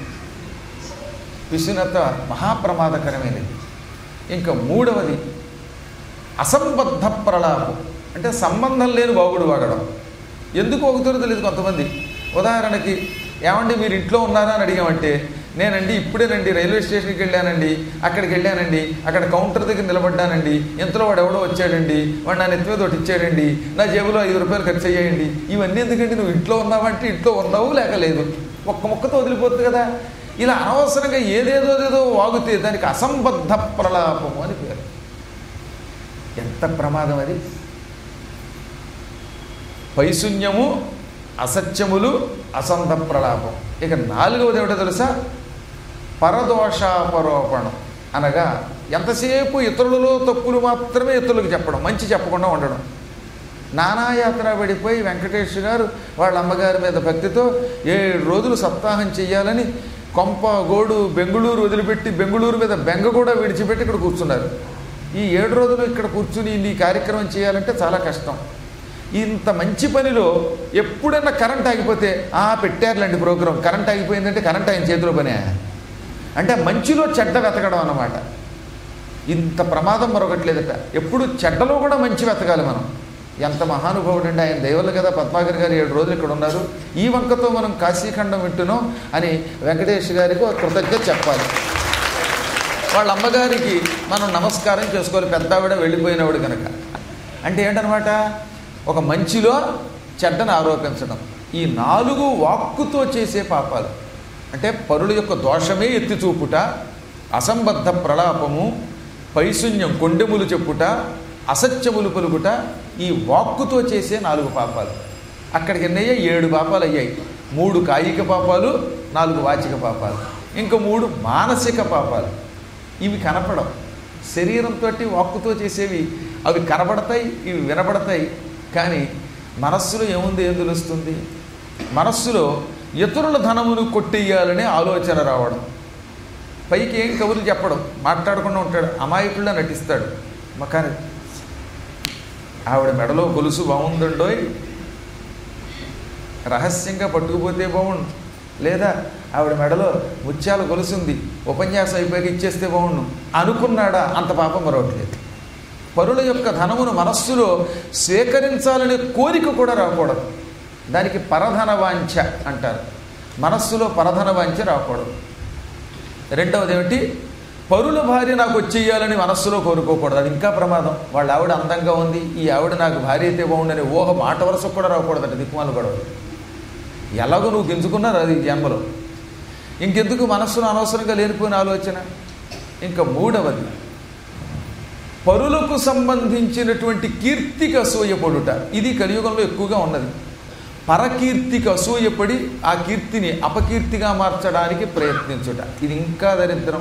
పిసినత మహాప్రమాదకరమైనది ఇంకా మూడవది అసంబద్ధ ప్రలాపం అంటే సంబంధం లేని బాగుడు వాగడం ఎందుకు ఒకతూరు తెలియదు కొంతమంది ఉదాహరణకి ఏమండి మీరు ఇంట్లో ఉన్నారా అని అడిగామంటే నేనండి ఇప్పుడేనండి రైల్వే స్టేషన్కి వెళ్ళానండి అక్కడికి వెళ్ళానండి అక్కడ కౌంటర్ దగ్గర నిలబడ్డానండి ఇంతలో వాడు ఎవడో వచ్చాడండి వాడు నా నెత్తి మీద ఒకటి ఇచ్చాడండి నా జేబులో ఐదు రూపాయలు ఖర్చు అయ్యాయండి ఇవన్నీ ఎందుకంటే నువ్వు ఇంట్లో ఉన్నావంటే ఇంట్లో ఉన్నావు లేక లేదు ఒక్క ముక్కతో వదిలిపోతుంది కదా ఇలా అనవసరంగా ఏదేదో ఏదో వాగుతే దానికి అసంబద్ధ ప్రలాపము అని పేరు ఎంత ప్రమాదం అది పైశూన్యము అసత్యములు అసంధ ప్రలాపం ఇక నాలుగవది ఏమిటో తెలుసా పరదోషాపరోపణం అనగా ఎంతసేపు ఇతరులలో తప్పులు మాత్రమే ఇతరులకు చెప్పడం మంచి చెప్పకుండా ఉండడం నానాయాత్ర పడిపోయి వెంకటేష్ గారు వాళ్ళ అమ్మగారి మీద భక్తితో ఏడు రోజులు సప్తాహం చెయ్యాలని కొంప గోడు బెంగుళూరు వదిలిపెట్టి బెంగుళూరు మీద బెంగ కూడా విడిచిపెట్టి ఇక్కడ కూర్చున్నారు ఈ ఏడు రోజులు ఇక్కడ కూర్చుని నీ కార్యక్రమం చేయాలంటే చాలా కష్టం ఇంత మంచి పనిలో ఎప్పుడైనా కరెంట్ ఆగిపోతే ఆ పెట్టారులేండి ప్రోగ్రాం కరెంట్ ఆగిపోయిందంటే కరెంట్ ఆయన చేతిలో పనే అంటే మంచిలో చెడ్డ వెతకడం అన్నమాట ఇంత ప్రమాదం మరొకట్లేదట ఎప్పుడు చెడ్డలో కూడా మంచి వెతకాలి మనం ఎంత మహానుభావుడు అండి ఆయన దైవలు కదా పద్మాకర్ గారు ఏడు రోజులు ఇక్కడ ఉన్నారు ఈ వంకతో మనం కాశీఖండం వింటున్నాం అని వెంకటేష్ గారికి ఒక కృతజ్ఞత చెప్పాలి వాళ్ళ అమ్మగారికి మనం నమస్కారం చేసుకోవాలి పెద్ద ఆవిడ వెళ్ళిపోయినవాడు కనుక అంటే ఏంటనమాట ఒక మంచిలో చెడ్డను ఆరోపించడం ఈ నాలుగు వాక్కుతో చేసే పాపాలు అంటే పరుల యొక్క దోషమే ఎత్తి చూపుట అసంబద్ధ ప్రలాపము పైశూన్యం కొండెములు చెప్పుట అసత్యములు పలుకుట ఈ వాక్కుతో చేసే నాలుగు పాపాలు అక్కడికి ఎన్నయ్యాయి ఏడు పాపాలు అయ్యాయి మూడు కాయిక పాపాలు నాలుగు వాచిక పాపాలు ఇంకా మూడు మానసిక పాపాలు ఇవి కనపడం శరీరంతో వాక్కుతో చేసేవి అవి కనబడతాయి ఇవి వినబడతాయి కానీ మనస్సులో ఏముంది ఏం తెలుస్తుంది మనస్సులో ఇతరుల ధనమును కొట్టేయాలనే ఆలోచన రావడం పైకి ఏం కబుర్లు చెప్పడం మాట్లాడకుండా ఉంటాడు అమాయకుల్లా నటిస్తాడు మ- కానీ ఆవిడ మెడలో గొలుసు బాగుందండోయ్ రహస్యంగా పట్టుకుపోతే బాగుండు లేదా ఆవిడ మెడలో ముత్యాల గొలుసుంది ఉపన్యాసం అయిపోయాక ఇచ్చేస్తే బాగుండు అనుకున్నాడా అంత పాపం మరొకట్లేదు పరుల యొక్క ధనమును మనస్సులో స్వీకరించాలనే కోరిక కూడా రాకూడదు దానికి పరధన వాంఛ అంటారు మనస్సులో పరధన వాంఛ రాకూడదు రెండవది ఏమిటి పరుల భార్య నాకు వచ్చేయాలని మనస్సులో కోరుకోకూడదు అది ఇంకా ప్రమాదం వాళ్ళ ఆవిడ అందంగా ఉంది ఈ ఆవిడ నాకు భార్య అయితే బాగుండని ఊహ మాట వరుసకు కూడా రాకూడదు అంటే దిక్కుమాల గొడవ ఎలాగో నువ్వు గింజుకున్నారు అది ఈ జన్మలో ఇంకెందుకు మనస్సులో అనవసరంగా లేనిపోయిన ఆలోచన ఇంకా మూడవది పరులకు సంబంధించినటువంటి కీర్తికి అసూయపడుట ఇది కలియుగంలో ఎక్కువగా ఉన్నది పరకీర్తికి అసూయపడి ఆ కీర్తిని అపకీర్తిగా మార్చడానికి ప్రయత్నించుట ఇది ఇంకా దరిద్రం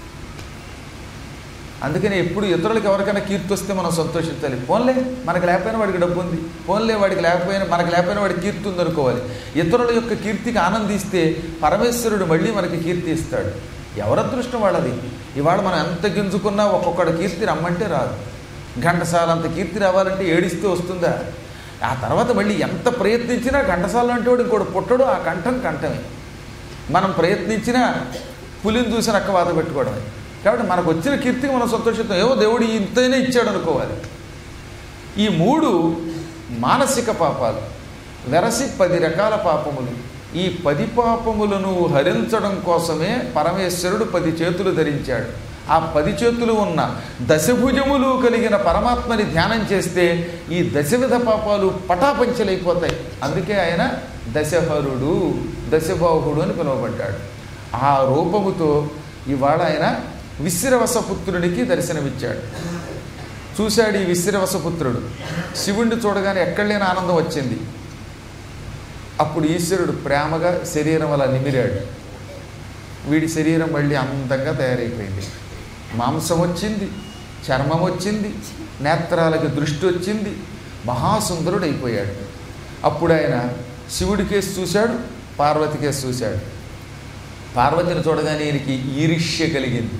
అందుకని ఎప్పుడు ఇతరులకు ఎవరికైనా కీర్తి వస్తే మనం సంతోషించాలి పోన్లే మనకు లేకపోయినా వాడికి డబ్బు ఉంది పోన్లే వాడికి లేకపోయినా మనకు లేకపోయినా వాడికి కీర్తి ఉంది అనుకోవాలి ఇతరుల యొక్క కీర్తికి ఆనందిస్తే పరమేశ్వరుడు మళ్ళీ మనకి కీర్తి ఇస్తాడు ఎవరి అదృష్టం వాళ్ళది ఇవాళ మనం ఎంత గింజుకున్నా ఒక్కొక్కడి కీర్తి రమ్మంటే రాదు ఘంటసాల అంత కీర్తి రావాలంటే ఏడిస్తే వస్తుందా ఆ తర్వాత మళ్ళీ ఎంత ప్రయత్నించినా ఘంటసాల అంటే వాడు ఇంకోటి పుట్టడు ఆ కంఠం కంఠమే మనం ప్రయత్నించినా పులిని చూసి నక్క వాత పెట్టుకోవడమే కాబట్టి మనకు వచ్చిన కీర్తికి మనం సంతోషిస్తాం ఏవో దేవుడు ఇంతైనా ఇచ్చాడు అనుకోవాలి ఈ మూడు మానసిక పాపాలు వెరసి పది రకాల పాపములు ఈ పది పాపములను హరించడం కోసమే పరమేశ్వరుడు పది చేతులు ధరించాడు ఆ పది చేతులు ఉన్న దశభుజములు కలిగిన పరమాత్మని ధ్యానం చేస్తే ఈ దశవిధ పాపాలు పటాపంచలైపోతాయి అందుకే ఆయన దశహరుడు దశబాహుడు అని పిలువబడ్డాడు ఆ రూపముతో ఇవాళ ఆయన విశ్రవసపుత్రుడికి దర్శనమిచ్చాడు చూశాడు ఈ విశ్రవసపుత్రుడు శివుణ్ణి చూడగానే ఎక్కడ లేని ఆనందం వచ్చింది అప్పుడు ఈశ్వరుడు ప్రేమగా శరీరం అలా నిమిరాడు వీడి శరీరం మళ్ళీ అందంగా తయారైపోయింది మాంసం వచ్చింది చర్మం వచ్చింది నేత్రాలకి దృష్టి వచ్చింది మహాసుందరుడు అయిపోయాడు అప్పుడు ఆయన శివుడి కేసు చూశాడు పార్వతి కేసు చూశాడు పార్వతిని చూడగానే ఈయనకి ఈరిష్య కలిగింది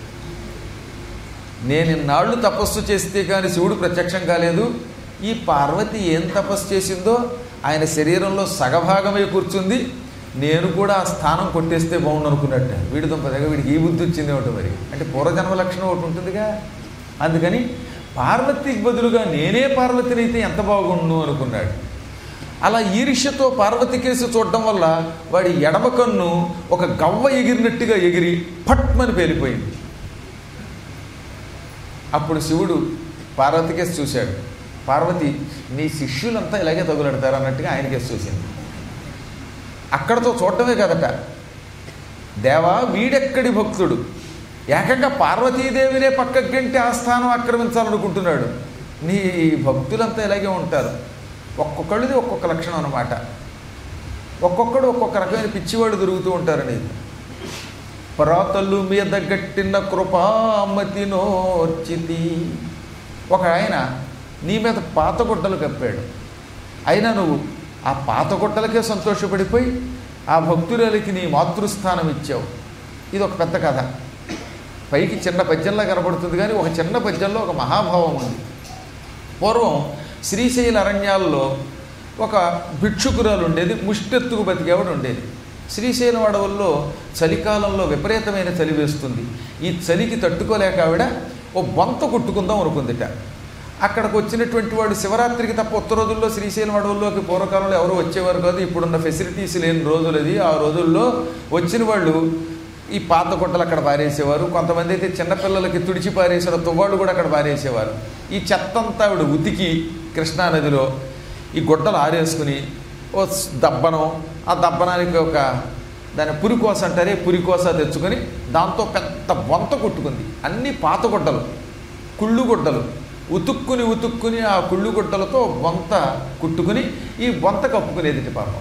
నేను ఇన్నాళ్ళు తపస్సు చేస్తే కానీ శివుడు ప్రత్యక్షం కాలేదు ఈ పార్వతి ఏం తపస్సు చేసిందో ఆయన శరీరంలో సగభాగమై కూర్చుంది నేను కూడా ఆ స్థానం కొట్టేస్తే బాగుండు అనుకున్నట్ట వీడి దుంపదగా వీడికి ఈ బుద్ధి వచ్చింది ఒకటి మరి అంటే పూర్వజన్మ లక్షణం ఒకటి ఉంటుందిగా అందుకని పార్వతికి బదులుగా నేనే పార్వతిని అయితే ఎంత బాగుండు అనుకున్నాడు అలా ఈర్ష్యతో పార్వతి కేసు చూడడం వల్ల వాడి ఎడమ కన్ను ఒక గవ్వ ఎగిరినట్టుగా ఎగిరి పట్మని పేలిపోయింది అప్పుడు శివుడు పార్వతి కేసు చూశాడు పార్వతి నీ శిష్యులంతా ఇలాగే తగులడతారు అన్నట్టుగా ఆయన కేసు చూసింది అక్కడతో చూడటమే కదట దేవా వీడెక్కడి భక్తుడు ఏకంగా పార్వతీదేవినే పక్కకి గంటే ఆ స్థానం ఆక్రమించాలనుకుంటున్నాడు నీ భక్తులంతా ఇలాగే ఉంటారు ఒక్కొక్కళ్ళది ఒక్కొక్క లక్షణం అనమాట ఒక్కొక్కడు ఒక్కొక్క రకమైన పిచ్చివాళ్ళు దొరుకుతూ ఉంటారని పరాతల్లు మీద గట్టిన కృపామతి నోర్చితి ఒక ఆయన నీ మీద పాత గుడ్డలు కప్పాడు అయినా నువ్వు ఆ పాత గుడ్డలకే సంతోషపడిపోయి ఆ భక్తురాలికి నీ మాతృస్థానం ఇచ్చావు ఇది ఒక పెద్ద కథ పైకి చిన్న పద్యంలా కనబడుతుంది కానీ ఒక చిన్న పద్యంలో ఒక మహాభావం ఉంది పూర్వం శ్రీశైల అరణ్యాల్లో ఒక భిక్షుకురాలు ఉండేది ముష్టెత్తుకు బతికేవాడు ఉండేది శ్రీశైలం అడవుల్లో చలికాలంలో విపరీతమైన చలి వేస్తుంది ఈ చలికి తట్టుకోలేక ఆవిడ ఓ బొంత కుట్టుకుందాం అనుకుందిట అక్కడికి వచ్చినటువంటి వాడు శివరాత్రికి తప్ప ఉత్త రోజుల్లో శ్రీశైలం అడవుల్లోకి పూర్వకాలంలో ఎవరు వచ్చేవారు కాదు ఇప్పుడున్న ఫెసిలిటీస్ లేని రోజులు అది ఆ రోజుల్లో వచ్చిన వాళ్ళు ఈ పాత గుట్టలు అక్కడ పారేసేవారు కొంతమంది అయితే చిన్నపిల్లలకి తుడిచి పారేసిన తువ్వాళ్ళు కూడా అక్కడ పారేసేవారు ఈ చెత్త అంతా ఆవిడ ఉతికి కృష్ణానదిలో ఈ గుడ్డలు ఆరేసుకుని ఓ స్- దబ్బనం ఆ దబ్బనానికి ఒక దాని పురికోస అంటారే పురికోస తెచ్చుకొని దాంతో పెద్ద బొంత కొట్టుకుంది అన్ని పాత గుడ్డలు కుళ్ళు గుడ్డలు ఉతుక్కుని ఉతుక్కుని ఆ కుళ్ళు గుడ్డలతో బొంత కుట్టుకుని ఈ బొంత కప్పుకునేది పాపం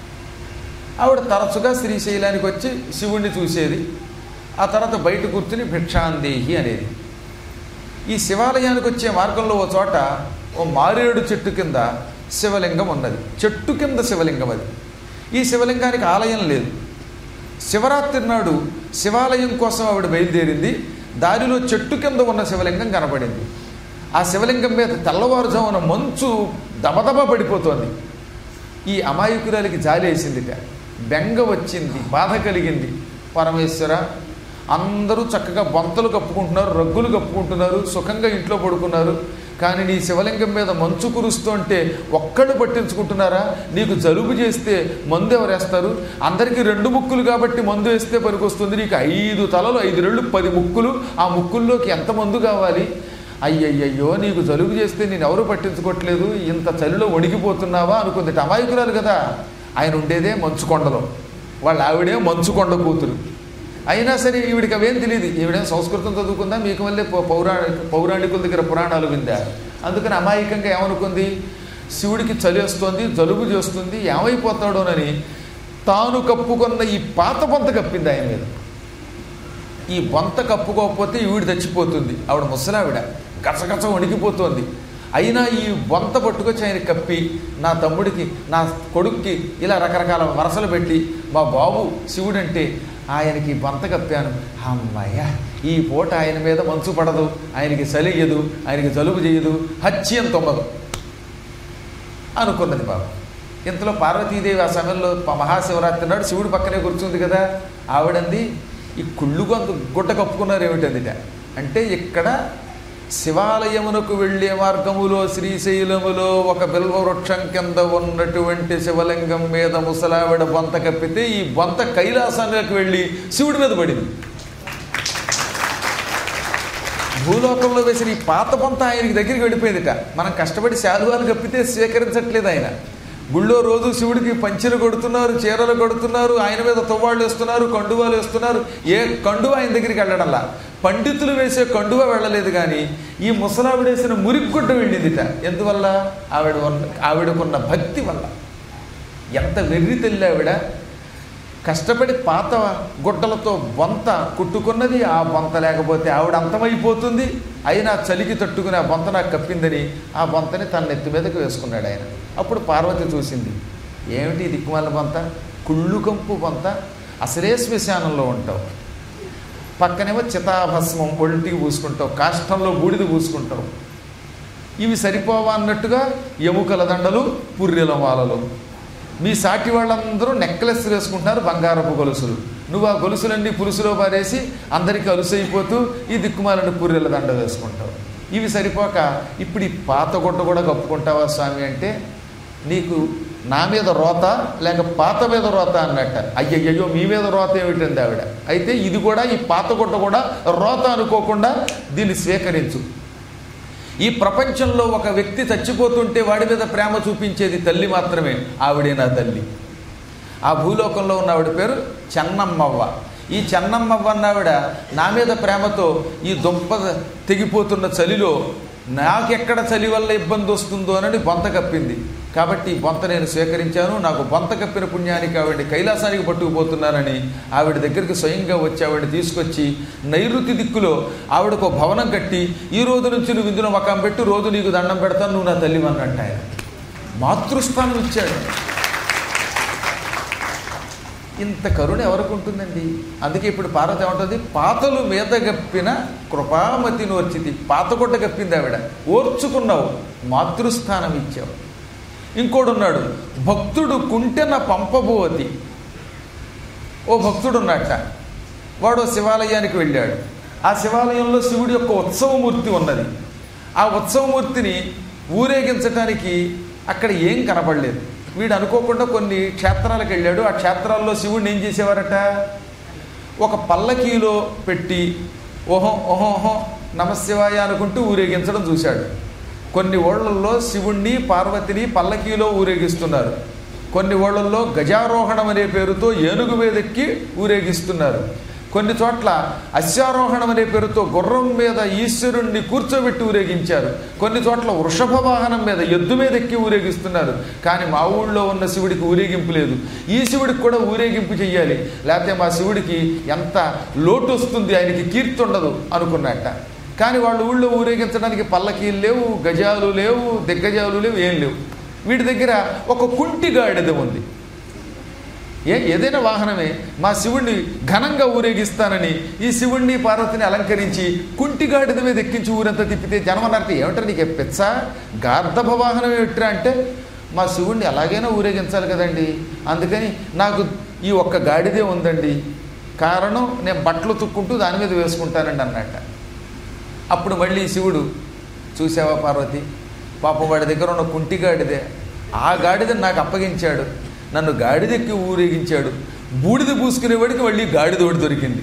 ఆవిడ తరచుగా శ్రీశైలానికి వచ్చి శివుణ్ణి చూసేది ఆ తర్వాత బయట కూర్చుని భిక్షాందేహి అనేది ఈ శివాలయానికి వచ్చే మార్గంలో ఓ చోట ఓ మారేడు చెట్టు కింద శివలింగం ఉన్నది చెట్టు కింద శివలింగం అది ఈ శివలింగానికి ఆలయం లేదు శివరాత్రి నాడు శివాలయం కోసం ఆవిడ బయలుదేరింది దారిలో చెట్టు కింద ఉన్న శివలింగం కనపడింది ఆ శివలింగం మీద తెల్లవారుజామున మంచు దబదబ పడిపోతోంది ఈ అమాయకురాలికి జాలి వేసిందిట బెంగ వచ్చింది బాధ కలిగింది పరమేశ్వర అందరూ చక్కగా బొంతలు కప్పుకుంటున్నారు రగ్గులు కప్పుకుంటున్నారు సుఖంగా ఇంట్లో పడుకున్నారు కానీ నీ శివలింగం మీద మంచు కురుస్తుంటే ఒక్కళ్ళు పట్టించుకుంటున్నారా నీకు జలుబు చేస్తే మందు ఎవరేస్తారు అందరికీ రెండు ముక్కులు కాబట్టి మందు వేస్తే పనికొస్తుంది నీకు ఐదు తలలు ఐదు రెళ్ళు పది ముక్కులు ఆ ముక్కుల్లోకి ఎంత మందు కావాలి అయ్యయ్యయ్యో నీకు జలుబు చేస్తే నేను ఎవరు పట్టించుకోవట్లేదు ఇంత చలిలో వణికిపోతున్నావా అనుకుంది అమాయకురాలు కదా ఆయన ఉండేదే మంచుకొండలో వాళ్ళ ఆవిడే మంచుకొండ కూతురు అయినా సరే ఈవిడికి అవేం తెలియదు ఈవిడేం సంస్కృతం చదువుకుందా మీకు వల్లే పౌ- పౌరాణిక పౌరాణికుల దగ్గర పురాణాలు విందా అందుకని అమాయకంగా ఏమనుకుంది శివుడికి చలి వస్తుంది జలుబు చేస్తుంది ఏమైపోతాడోనని తాను కప్పుకున్న ఈ పాత బొంత కప్పింది ఆయన మీద ఈ బొంత కప్పుకోకపోతే ఈవిడ చచ్చిపోతుంది ఆవిడ ముసలావిడ గచగచ వణికిపోతోంది అయినా ఈ బొంత పట్టుకొచ్చి ఆయన కప్పి నా తమ్ముడికి నా కొడుక్కి ఇలా రకరకాల వరసలు పెట్టి మా బాబు శివుడంటే ఆయనకి బొంత కప్పాను అమ్మయ్య ఈ పూట ఆయన మీద మంచు పడదు ఆయనకి చలియదు ఆయనకి జలుబు చేయదు హత్యం తొమ్మదు అనుకున్నది బాబు ఇంతలో పార్వతీదేవి ఆ సమయంలో ప- మహాశివరాత్రి నాడు శివుడు పక్కనే కూర్చుంది కదా ఆవిడంది ఈ కుళ్ళు గొంతు గుడ్డ కప్పుకున్నారు ఏమిటందిట అంటే ఇక్కడ శివాలయమునకు వెళ్ళే మార్గములో శ్రీశైలములో ఒక బిల్వ వృక్షం కింద ఉన్నటువంటి శివలింగం మీద ముసలావిడ బొంత కప్పితే ఈ బొంత కైలాసానికి వెళ్ళి శివుడి మీద పడింది భూలోకంలో వేసిన ఈ పాత పొంత ఆయనకి దగ్గరికి వెళ్ళిపోయిందిట మనం కష్టపడి శాలువాలు కప్పితే స్వీకరించట్లేదు ఆయన గుళ్ళో రోజు శివుడికి పంచెలు కొడుతున్నారు చీరలు కొడుతున్నారు ఆయన మీద తువ్వాళ్ళు వేస్తున్నారు కండువాలు వేస్తున్నారు ఏ కండువ ఆయన దగ్గరికి వెళ్ళడంలా పండితులు వేసే కండువ వెళ్ళలేదు కానీ ఈ ముసలావిడ వేసిన మురిగ్గుడ్డ వెళ్ళిందిట ఎందువల్ల ఆవిడ ఉన్న ఆవిడకున్న భక్తి వల్ల ఎంత వెర్రి తెల్లి ఆవిడ కష్టపడి పాత గుడ్డలతో బొంత కుట్టుకున్నది ఆ బొంత లేకపోతే ఆవిడ అంతమైపోతుంది అయినా చలికి తట్టుకుని ఆ బొంత నాకు కప్పిందని ఆ బొంతని తన నెత్తి మీదకి వేసుకున్నాడు ఆయన అప్పుడు పార్వతి చూసింది ఏమిటి ఈ దిక్కుమాల బొంత కుళ్ళు కంపు బొంత అసలే శ్మశానంలో ఉంటావు పక్కనేమో చితాభస్మం ఒంటికి పూసుకుంటావు కాష్టంలో బూడిద పూసుకుంటావు ఇవి సరిపోవా అన్నట్టుగా ఎముకల దండలు పుర్రెల మాలలు మీ సాటి వాళ్ళందరూ నెక్లెస్ వేసుకుంటున్నారు బంగారపు గొలుసులు నువ్వు ఆ గొలుసులన్నీ పులుసులో పారేసి అందరికీ అలుసైపోతూ ఈ దిక్కుమాలని పుర్రెల దండ వేసుకుంటావు ఇవి సరిపోక ఇప్పుడు ఈ పాత గుడ్డ కూడా కప్పుకుంటావా స్వామి అంటే నీకు నా మీద రోత లేక పాత మీద రోత అన్నట్ట అయ్యయ్యో మీ మీద రోత ఏమిటంది ఆవిడ అయితే ఇది కూడా ఈ పాత గుడ్డ కూడా రోత అనుకోకుండా దీన్ని స్వీకరించు ఈ ప్రపంచంలో ఒక వ్యక్తి చచ్చిపోతుంటే వాడి మీద ప్రేమ చూపించేది తల్లి మాత్రమే ఆవిడే నా తల్లి ఆ భూలోకంలో ఉన్న ఆవిడ పేరు చెన్నమ్మవ్వ ఈ చెన్నమ్మవ్వ అన్నావిడ నా మీద ప్రేమతో ఈ దుంప తెగిపోతున్న చలిలో నాకెక్కడ చలి వల్ల ఇబ్బంది వస్తుందో అని బొంత కప్పింది కాబట్టి ఈ బొంత నేను స్వీకరించాను నాకు బొంత కప్పిన పుణ్యానికి ఆవిడ కైలాసానికి పట్టుకుపోతున్నానని ఆవిడ దగ్గరికి స్వయంగా వచ్చి ఆవిడ తీసుకొచ్చి నైరుతి దిక్కులో ఆవిడకు ఒక భవనం కట్టి ఈ రోజు నుంచి నువ్వు ఇందులో మకాం పెట్టి రోజు నీకు దండం పెడతాను నువ్వు నా తల్లి అన్నట్టు ఆయన మాతృస్థానం ఇచ్చాడు ఇంత కరుణ ఎవరికి ఉంటుందండి అందుకే ఇప్పుడు పార్వతి ఏమంటుంది పాతలు మీద గప్పిన కృపామతి నోర్చితి పాతగుడ్డ గప్పింది ఆవిడ ఓర్చుకున్నావు మాతృస్థానం ఇచ్చావు ఇంకోడు ఉన్నాడు భక్తుడు కుంటెన పంపబోతి ఓ భక్తుడు ఉన్నట్ట వాడు శివాలయానికి వెళ్ళాడు ఆ శివాలయంలో శివుడి యొక్క ఉత్సవమూర్తి ఉన్నది ఆ ఉత్సవమూర్తిని ఊరేగించటానికి అక్కడ ఏం కనపడలేదు వీడు అనుకోకుండా కొన్ని క్షేత్రాలకు వెళ్ళాడు ఆ క్షేత్రాల్లో శివుడిని ఏం చేసేవారట ఒక పల్లకీలో పెట్టి ఓహో ఓహో ఓహో నమశివాయ అనుకుంటూ ఊరేగించడం చూశాడు కొన్ని ఓళ్ళల్లో శివుణ్ణి పార్వతిని పల్లకీలో ఊరేగిస్తున్నారు కొన్ని ఓళ్ళల్లో గజారోహణం అనే పేరుతో ఏనుగు మీదెక్కి ఊరేగిస్తున్నారు కొన్ని చోట్ల అశ్వారోహణం అనే పేరుతో గుర్రం మీద ఈశ్వరుణ్ణి కూర్చోబెట్టి ఊరేగించారు కొన్ని చోట్ల వృషభ వాహనం మీద ఎద్దు మీద ఎక్కి ఊరేగిస్తున్నారు కానీ మా ఊళ్ళో ఉన్న శివుడికి ఊరేగింపు లేదు ఈ శివుడికి కూడా ఊరేగింపు చెయ్యాలి లేకపోతే మా శివుడికి ఎంత లోటు వస్తుంది ఆయనకి కీర్తి ఉండదు అనుకున్నట్ట కానీ వాళ్ళ ఊళ్ళో ఊరేగించడానికి పల్లకీలు లేవు గజాలు లేవు దిగ్గజాలు లేవు ఏం లేవు వీటి దగ్గర ఒక కుంటి గాడిద ఉంది ఏ ఏదైనా వాహనమే మా శివుణ్ణి ఘనంగా ఊరేగిస్తానని ఈ శివుణ్ణి పార్వతిని అలంకరించి కుంటిగాడిద మీద ఎక్కించి ఊరంతా తిప్పితే జనమన్నట్టు ఏమంటారు నీకు పెచ్చ గార్ధభ వాహనం ఏమిట్రా అంటే మా శివుణ్ణి అలాగైనా ఊరేగించాలి కదండి అందుకని నాకు ఈ ఒక్క గాడిదే ఉందండి కారణం నేను బట్టలు తుక్కుంటూ దాని మీద వేసుకుంటానండి అన్నట్ట అప్పుడు మళ్ళీ శివుడు చూసావా పార్వతి పాపం వాడి దగ్గర ఉన్న కుంటి గాడిదే ఆ గాడిదని నాకు అప్పగించాడు నన్ను గాడిదెక్కి ఊరేగించాడు బూడిద పూసుకునేవాడికి మళ్ళీ గాడిద ఒకటి దొరికింది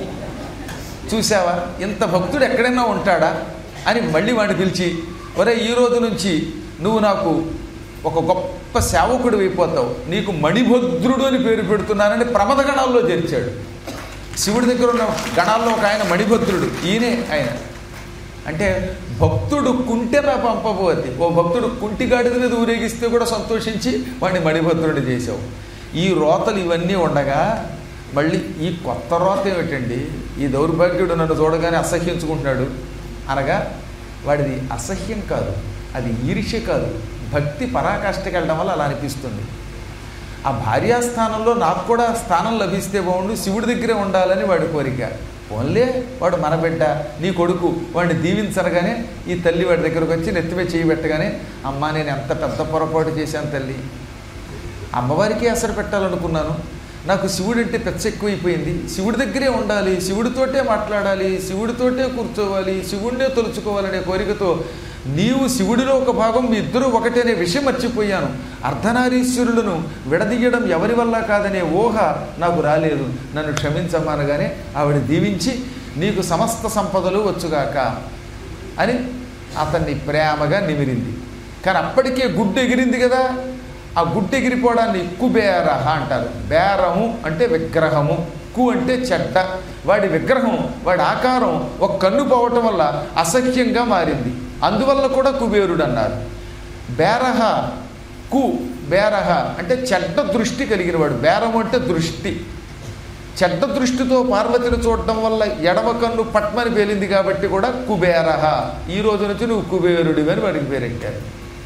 చూసావా ఇంత భక్తుడు ఎక్కడైనా ఉంటాడా అని మళ్ళీ వాడిని పిలిచి ఒరే ఈ రోజు నుంచి నువ్వు నాకు ఒక గొప్ప సేవకుడు అయిపోతావు నీకు మణిభద్రుడు అని పేరు పెడుతున్నానని ప్రమద గణాల్లో చేర్చాడు శివుడి దగ్గర ఉన్న గణాల్లో ఒక ఆయన మణిభద్రుడు ఈయనే ఆయన అంటే భక్తుడు కుంటెన పంపబోతి ఓ భక్తుడు కుంటిగాడిద మీద ఊరేగిస్తే కూడా సంతోషించి వాడిని మణిభద్రుడు చేసావు ఈ రోతలు ఇవన్నీ ఉండగా మళ్ళీ ఈ కొత్త రోత ఏమిటండి ఈ దౌర్భాగ్యుడు నన్ను చూడగానే అసహ్యించుకుంటున్నాడు అనగా వాడిది అసహ్యం కాదు అది ఈర్ష్య కాదు భక్తి పరాకాష్ఠకి వెళ్ళడం వల్ల అలా అనిపిస్తుంది ఆ భార్యాస్థానంలో నాకు కూడా స్థానం లభిస్తే బాగుండు శివుడి దగ్గరే ఉండాలని వాడి కోరిక ఓన్లే వాడు మన బిడ్డ నీ కొడుకు వాడిని దీవించరగానే ఈ తల్లి వాడి దగ్గరకు వచ్చి నెత్తిమే చేయి పెట్టగానే అమ్మ నేను ఎంత పెద్ద పొరపాటు చేశాను తల్లి అమ్మవారికి అసలు పెట్టాలనుకున్నాను నాకు శివుడు అంటే పెచ్చ ఎక్కువైపోయింది శివుడి దగ్గరే ఉండాలి శివుడితోటే మాట్లాడాలి శివుడితోటే కూర్చోవాలి శివుడినే తలుచుకోవాలనే కోరికతో నీవు శివుడిలో ఒక భాగం మీ ఇద్దరు ఒకటే అనే విషయం మర్చిపోయాను అర్ధనారీశ్వరులను విడదీయడం ఎవరి వల్ల కాదనే ఊహ నాకు రాలేదు నన్ను క్షమించమనగానే ఆవిడ దీవించి నీకు సమస్త సంపదలు వచ్చుగాక అని అతన్ని ప్రేమగా నిమిరింది కానీ అప్పటికే గుడ్డు ఎగిరింది కదా ఆ గుడ్డు ఎగిరిపోవడాన్ని కుబేరహ అంటారు బేరము అంటే విగ్రహము కు అంటే చెడ్డ వాడి విగ్రహం వాడి ఆకారం ఒక కన్ను పోవటం వల్ల అసఖ్యంగా మారింది అందువల్ల కూడా కుబేరుడు అన్నారు బేరహ కు బేరహ అంటే చెడ్డ దృష్టి కలిగిన వాడు బేరము అంటే దృష్టి చెడ్డ దృష్టితో పార్వతిని చూడటం వల్ల ఎడమ కన్ను పట్మని పేలింది కాబట్టి కూడా కుబేరహ ఈ రోజు నుంచి నువ్వు కుబేరుడివి అని వాడికి పేరెట్టారు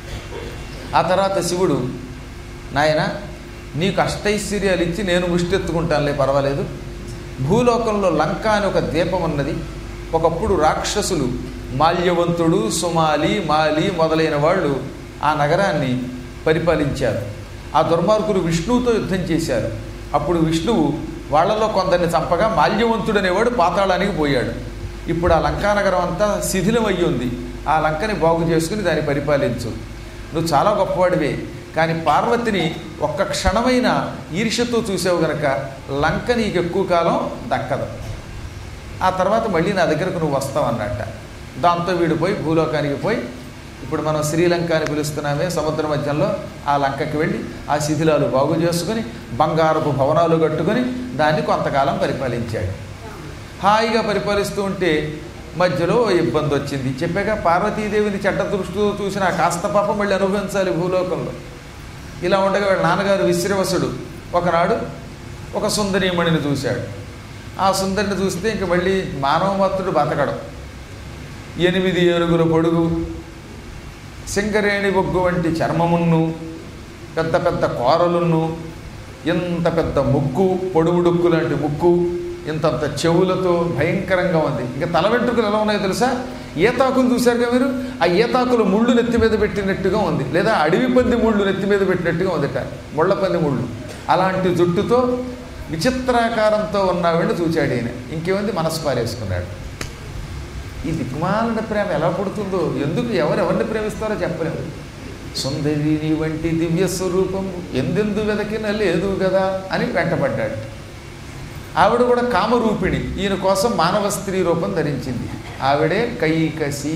ఆ తర్వాత శివుడు నాయన నీకు అష్టైశ్వర్యాలు ఇచ్చి నేను ముష్టెత్తుకుంటానులే పర్వాలేదు భూలోకంలో లంక అని ఒక ద్వీపం ఉన్నది ఒకప్పుడు రాక్షసులు మాల్యవంతుడు సుమాలి మాలి మొదలైన వాళ్ళు ఆ నగరాన్ని పరిపాలించారు ఆ దుర్మార్గులు విష్ణువుతో యుద్ధం చేశారు అప్పుడు విష్ణువు వాళ్ళలో కొందరిని చంపగా మాల్యవంతుడు అనేవాడు పాతాళానికి పోయాడు ఇప్పుడు ఆ లంకానగరం అంతా శిథిలం అయ్యి ఉంది ఆ లంకని బాగు చేసుకుని దాన్ని పరిపాలించు నువ్వు చాలా గొప్పవాడివే కానీ పార్వతిని ఒక్క క్షణమైన ఈర్ష్యతో చూసావు గనక లంక నీకు ఎక్కువ కాలం దక్కదు ఆ తర్వాత మళ్ళీ నా దగ్గరకు నువ్వు వస్తావు అన్నట్ట దాంతో వీడు పోయి భూలోకానికి పోయి ఇప్పుడు మనం శ్రీలంక అని పిలుస్తున్నామే సముద్ర మధ్యంలో ఆ లంకకి వెళ్ళి ఆ శిథిలాలు బాగు చేసుకుని బంగారపు భవనాలు కట్టుకొని దాన్ని కొంతకాలం పరిపాలించాడు హాయిగా పరిపాలిస్తూ ఉంటే మధ్యలో ఓ ఇబ్బంది వచ్చింది చెప్పాక పార్వతీదేవిని చెడ్డ దృష్టితో చూసిన ఆ కాస్త పాపం మళ్ళీ అనుభవించాలి భూలోకంలో ఇలా ఉండగా వీళ్ళ నాన్నగారు విశ్రవసుడు ఒకనాడు ఒక సుందరీమణిని చూశాడు ఆ సుందరిని చూస్తే ఇంక మళ్ళీ మానవమత్తుడు బతకడం ఎనిమిది ఏనుగుల పొడుగు సింగరేణి బొగ్గు వంటి చర్మమును పెద్ద పెద్ద కోరలును ఇంత పెద్ద ముక్కు పొడుగు డొక్కు లాంటి ముక్కు ఇంతంత చెవులతో భయంకరంగా ఉంది ఇంకా తల వెంట్రుకలు ఎలా ఉన్నాయో తెలుసా ఈతాకులు చూశారుగా మీరు ఆ ఈతాకులు ముళ్ళు నెత్తి మీద పెట్టినట్టుగా ఉంది లేదా అడవి పంది ముళ్ళు నెత్తి మీద పెట్టినట్టుగా ఉందిట ముళ్ళ పంది ముళ్ళు అలాంటి జుట్టుతో విచిత్రాకారంతో ఉన్నవాడిని చూచాడు ఈయన ఇంకేముంది మనసు పారేసుకున్నాడు ఈ దిక్మాలిన ప్రేమ ఎలా పుడుతుందో ఎందుకు ఎవరు ఎవరిని ప్రేమిస్తారో చెప్పలేము సుందరి నీ వంటి దివ్య స్వరూపం ఎందెందు వెదకిన లేదు కదా అని వెంటపడ్డాడు ఆవిడ కూడా కామరూపిణి ఈయన కోసం మానవ స్త్రీ రూపం ధరించింది ఆవిడే కైకసి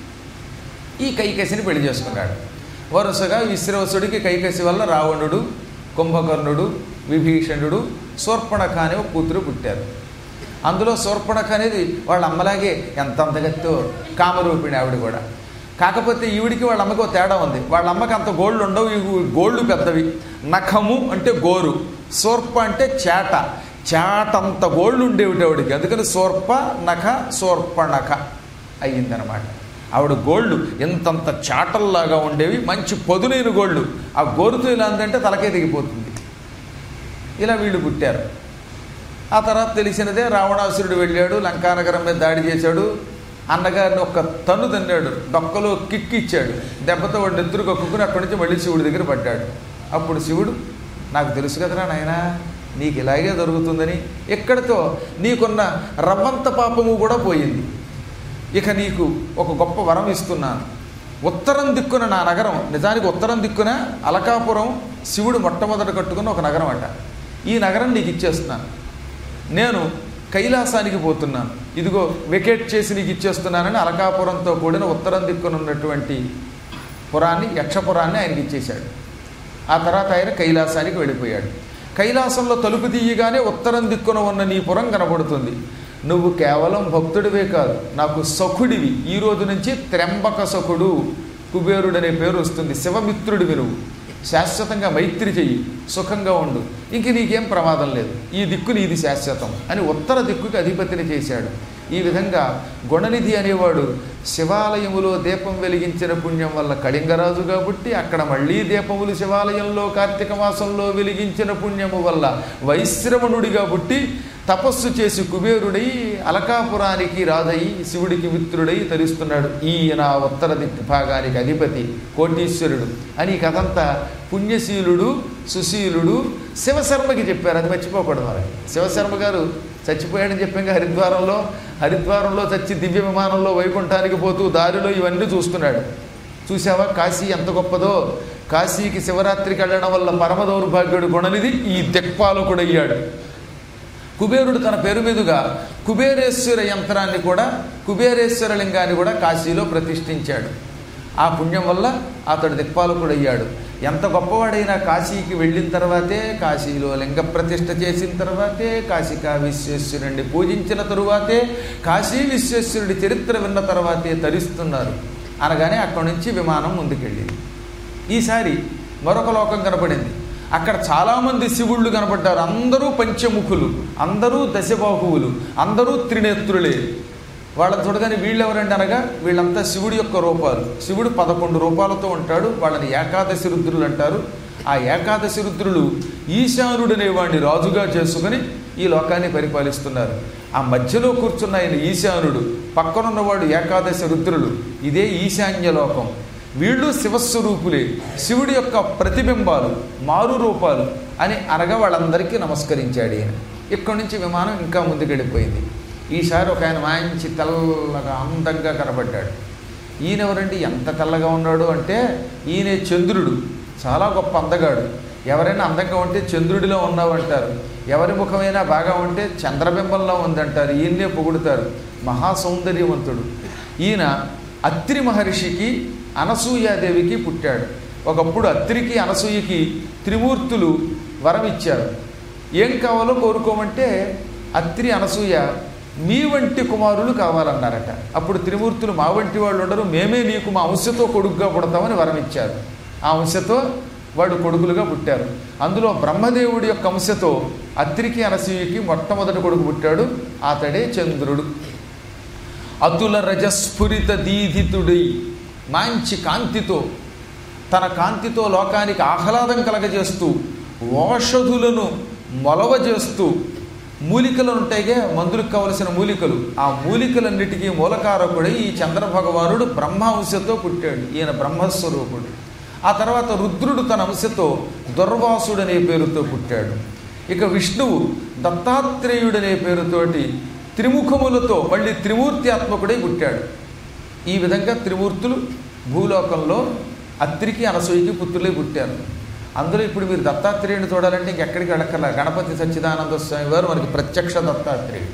ఈ కైకసిని పెళ్లి చేసుకున్నాడు వరుసగా విశ్రవసుడికి కైకసి వల్ల రావణుడు కుంభకర్ణుడు విభీషణుడు శూర్పణఖ అనే ఒక కూతురు పుట్టారు అందులో శూర్పణఖ అనేది వాళ్ళ అమ్మలాగే ఎంత అంతగత్తో కామరూపిణి ఆవిడ కూడా కాకపోతే ఈవిడికి వాళ్ళ అమ్మకి ఒక తేడా ఉంది వాళ్ళ అమ్మకి అంత గోళ్ళు ఉండవు ఈ గోళ్ళు పెద్దవి నఖము అంటే గోరు శూర్ప అంటే చేట చేటంత గోళ్ళు ఉండేవిటి ఆవిడికి అందుకని శూర్ప నఖ శూర్పణఖ అయ్యిందనమాట ఆవిడ గోళ్ళు ఎంతంత చాటల్లాగా ఉండేవి మంచి పొదునైన గోళ్ళు ఆ గోరుతో ఇలా అందంటే తలకే దిగిపోతుంది ఇలా వీళ్ళు పుట్టారు ఆ తర్వాత తెలిసినదే రావణాసురుడు వెళ్ళాడు లంకానగరం మీద దాడి చేశాడు అన్నగారిని ఒక తన్ను తన్నాడు డొక్కలో కిక్ ఇచ్చాడు దెబ్బతో వాడు నెత్తురు కక్కుకుని అక్కడి నుంచి మళ్ళీ శివుడి దగ్గర పడ్డాడు అప్పుడు శివుడు నాకు తెలుసు కదరా నాయనా నీకు ఇలాగే జరుగుతుందని ఎక్కడితో నీకున్న రవ్వంత పాపము కూడా పోయింది ఇక నీకు ఒక గొప్ప వరం ఇస్తున్నాను ఉత్తరం దిక్కున నా నగరం నిజానికి ఉత్తరం దిక్కున అలకాపురం శివుడు మొట్టమొదట కట్టుకున్న ఒక నగరం అట ఈ నగరం నీకు ఇచ్చేస్తున్నాను నేను కైలాసానికి పోతున్నాను ఇదిగో వెకేట్ చేసి నీకు ఇచ్చేస్తున్నానని అలకాపురంతో కూడిన ఉత్తరం దిక్కున ఉన్నటువంటి పురాన్ని యక్షపురాన్ని ఆయనకి ఇచ్చేశాడు ఆ తర్వాత ఆయన కైలాసానికి వెళ్ళిపోయాడు కైలాసంలో తలుపు తీయగానే ఉత్తరం దిక్కున ఉన్న నీ పురం కనబడుతుంది నువ్వు కేవలం భక్తుడివే కాదు నాకు సఖుడివి ఈ రోజు నుంచి త్ర్యంబక సఖుడు కుబేరుడు అనే పేరు వస్తుంది శివమిత్రుడివి నువ్వు శాశ్వతంగా మైత్రి చెయ్యి సుఖంగా ఉండు ఇంక నీకేం ప్రమాదం లేదు ఈ దిక్కు నీది శాశ్వతం అని ఉత్తర దిక్కుకి అధిపతిని చేశాడు ఈ విధంగా గుణనిధి అనేవాడు శివాలయములో దీపం వెలిగించిన పుణ్యం వల్ల కళింగరాజు కాబట్టి అక్కడ మళ్ళీ దీపములు శివాలయంలో కార్తీక మాసంలో వెలిగించిన పుణ్యము వల్ల వైశ్రవణుడిగా పుట్టి తపస్సు చేసి కుబేరుడై అలకాపురానికి రాజై శివుడికి మిత్రుడై తరిస్తున్నాడు ఈయన ఉత్తర దిక్కు భాగానికి అధిపతి కోటీశ్వరుడు అని ఈ కథంతా పుణ్యశీలుడు సుశీలుడు శివశర్మకి చెప్పారు అది మర్చిపోకూడదు మరి శివశర్మ గారు చచ్చిపోయాడని చెప్పాక హరిద్వారంలో హరిద్వారంలో చచ్చి దివ్య విమానంలో వైకుంఠానికి పోతూ దారిలో ఇవన్నీ చూస్తున్నాడు చూసావా కాశీ ఎంత గొప్పదో కాశీకి శివరాత్రికి వెళ్ళడం వల్ల పరమ దౌర్భాగ్యుడు గుణనిధి ఈ దిక్పాలకుడయ్యాడు కుబేరుడు తన పేరు మీదుగా కుబేరేశ్వర యంత్రాన్ని కూడా కుబేరేశ్వర లింగాన్ని కూడా కాశీలో ప్రతిష్ఠించాడు ఆ పుణ్యం వల్ల అతడు దిక్పాలకుడయ్యాడు ఎంత గొప్పవాడైనా కాశీకి వెళ్ళిన తర్వాతే కాశీలో లింగ ప్రతిష్ఠ చేసిన తర్వాతే కాశికా విశ్వేశ్వరుణ్ణి పూజించిన తరువాతే కాశీ విశ్వేశ్వరుడి చరిత్ర విన్న తర్వాతే తరిస్తున్నారు అనగానే అక్కడి నుంచి విమానం ముందుకెళ్ళింది ఈసారి మరొక లోకం కనపడింది అక్కడ చాలామంది శివుళ్ళు కనపడ్డారు అందరూ పంచముఖులు అందరూ దశబాహువులు అందరూ త్రినేత్రులే వాళ్ళని చూడగానే వీళ్ళెవరండి అనగా వీళ్ళంతా శివుడి యొక్క రూపాలు శివుడు పదకొండు రూపాలతో ఉంటాడు వాళ్ళని ఏకాదశి రుద్రులు అంటారు ఆ ఏకాదశి రుద్రులు ఈశానుడనే వాడిని రాజుగా చేసుకుని ఈ లోకాన్ని పరిపాలిస్తున్నారు ఆ మధ్యలో కూర్చున్న ఆయన ఈశానుడు పక్కనున్నవాడు ఏకాదశి రుద్రులు ఇదే ఈశాన్య లోకం వీళ్ళు శివస్వరూపులే శివుడి యొక్క ప్రతిబింబాలు మారు రూపాలు అని అనగా వాళ్ళందరికీ నమస్కరించాడు ఈయన ఇక్కడి నుంచి విమానం ఇంకా ముందుకెళ్ళిపోయింది ఈసారి ఒక ఆయన మంచి తెల్లగా అందంగా కనబడ్డాడు ఈయన ఎవరండి ఎంత తెల్లగా ఉన్నాడు అంటే ఈయనే చంద్రుడు చాలా గొప్ప అందగాడు ఎవరైనా అందంగా ఉంటే చంద్రుడిలో ఉన్నావు అంటారు ఎవరి ముఖమైనా బాగా ఉంటే చంద్రబింబంలో ఉందంటారు ఈయన్నే పొగుడుతారు మహాసౌందర్యవంతుడు ఈయన అత్రి మహర్షికి అనసూయాదేవికి పుట్టాడు ఒకప్పుడు అత్రికి అనసూయకి త్రిమూర్తులు వరం ఇచ్చారు ఏం కావాలో కోరుకోమంటే అత్రి అనసూయ మీ వంటి కుమారులు కావాలన్నారట అప్పుడు త్రిమూర్తులు మా వంటి వాళ్ళు ఉండరు మేమే నీకు మా అంశతో కొడుకుగా పుడతామని వరం ఇచ్చారు ఆ అంశతో వాడు కొడుకులుగా పుట్టారు అందులో బ్రహ్మదేవుడి యొక్క అంశతో అత్రికి అనసూయకి మొట్టమొదటి కొడుకు పుట్టాడు అతడే చంద్రుడు అతుల రజస్ఫురిత దీధితుడై మంచి కాంతితో తన కాంతితో లోకానికి ఆహ్లాదం కలగజేస్తూ ఓషధులను మొలవజేస్తూ మూలికలు ఉంటాయిగా మందులకు కావలసిన మూలికలు ఆ మూలికలన్నిటికీ మూలకారకుడై ఈ చంద్రభగవానుడు బ్రహ్మాంశతో పుట్టాడు ఈయన బ్రహ్మస్వరూపుడు ఆ తర్వాత రుద్రుడు తన అంశతో దుర్వాసుడనే పేరుతో పుట్టాడు ఇక విష్ణువు దత్తాత్రేయుడనే పేరుతోటి త్రిముఖములతో మళ్ళీ త్రిమూర్తి ఆత్మకుడై పుట్టాడు ఈ విధంగా త్రిమూర్తులు భూలోకంలో అత్రికి అనసూయకి పుత్రులై పుట్టారు అందులో ఇప్పుడు మీరు దత్తాత్రేయుని చూడాలంటే ఇంకెక్కడికి వెళ్ళక్కర్లా గణపతి సచ్చిదానంద స్వామి వారు మనకి ప్రత్యక్ష దత్తాత్రేయుడు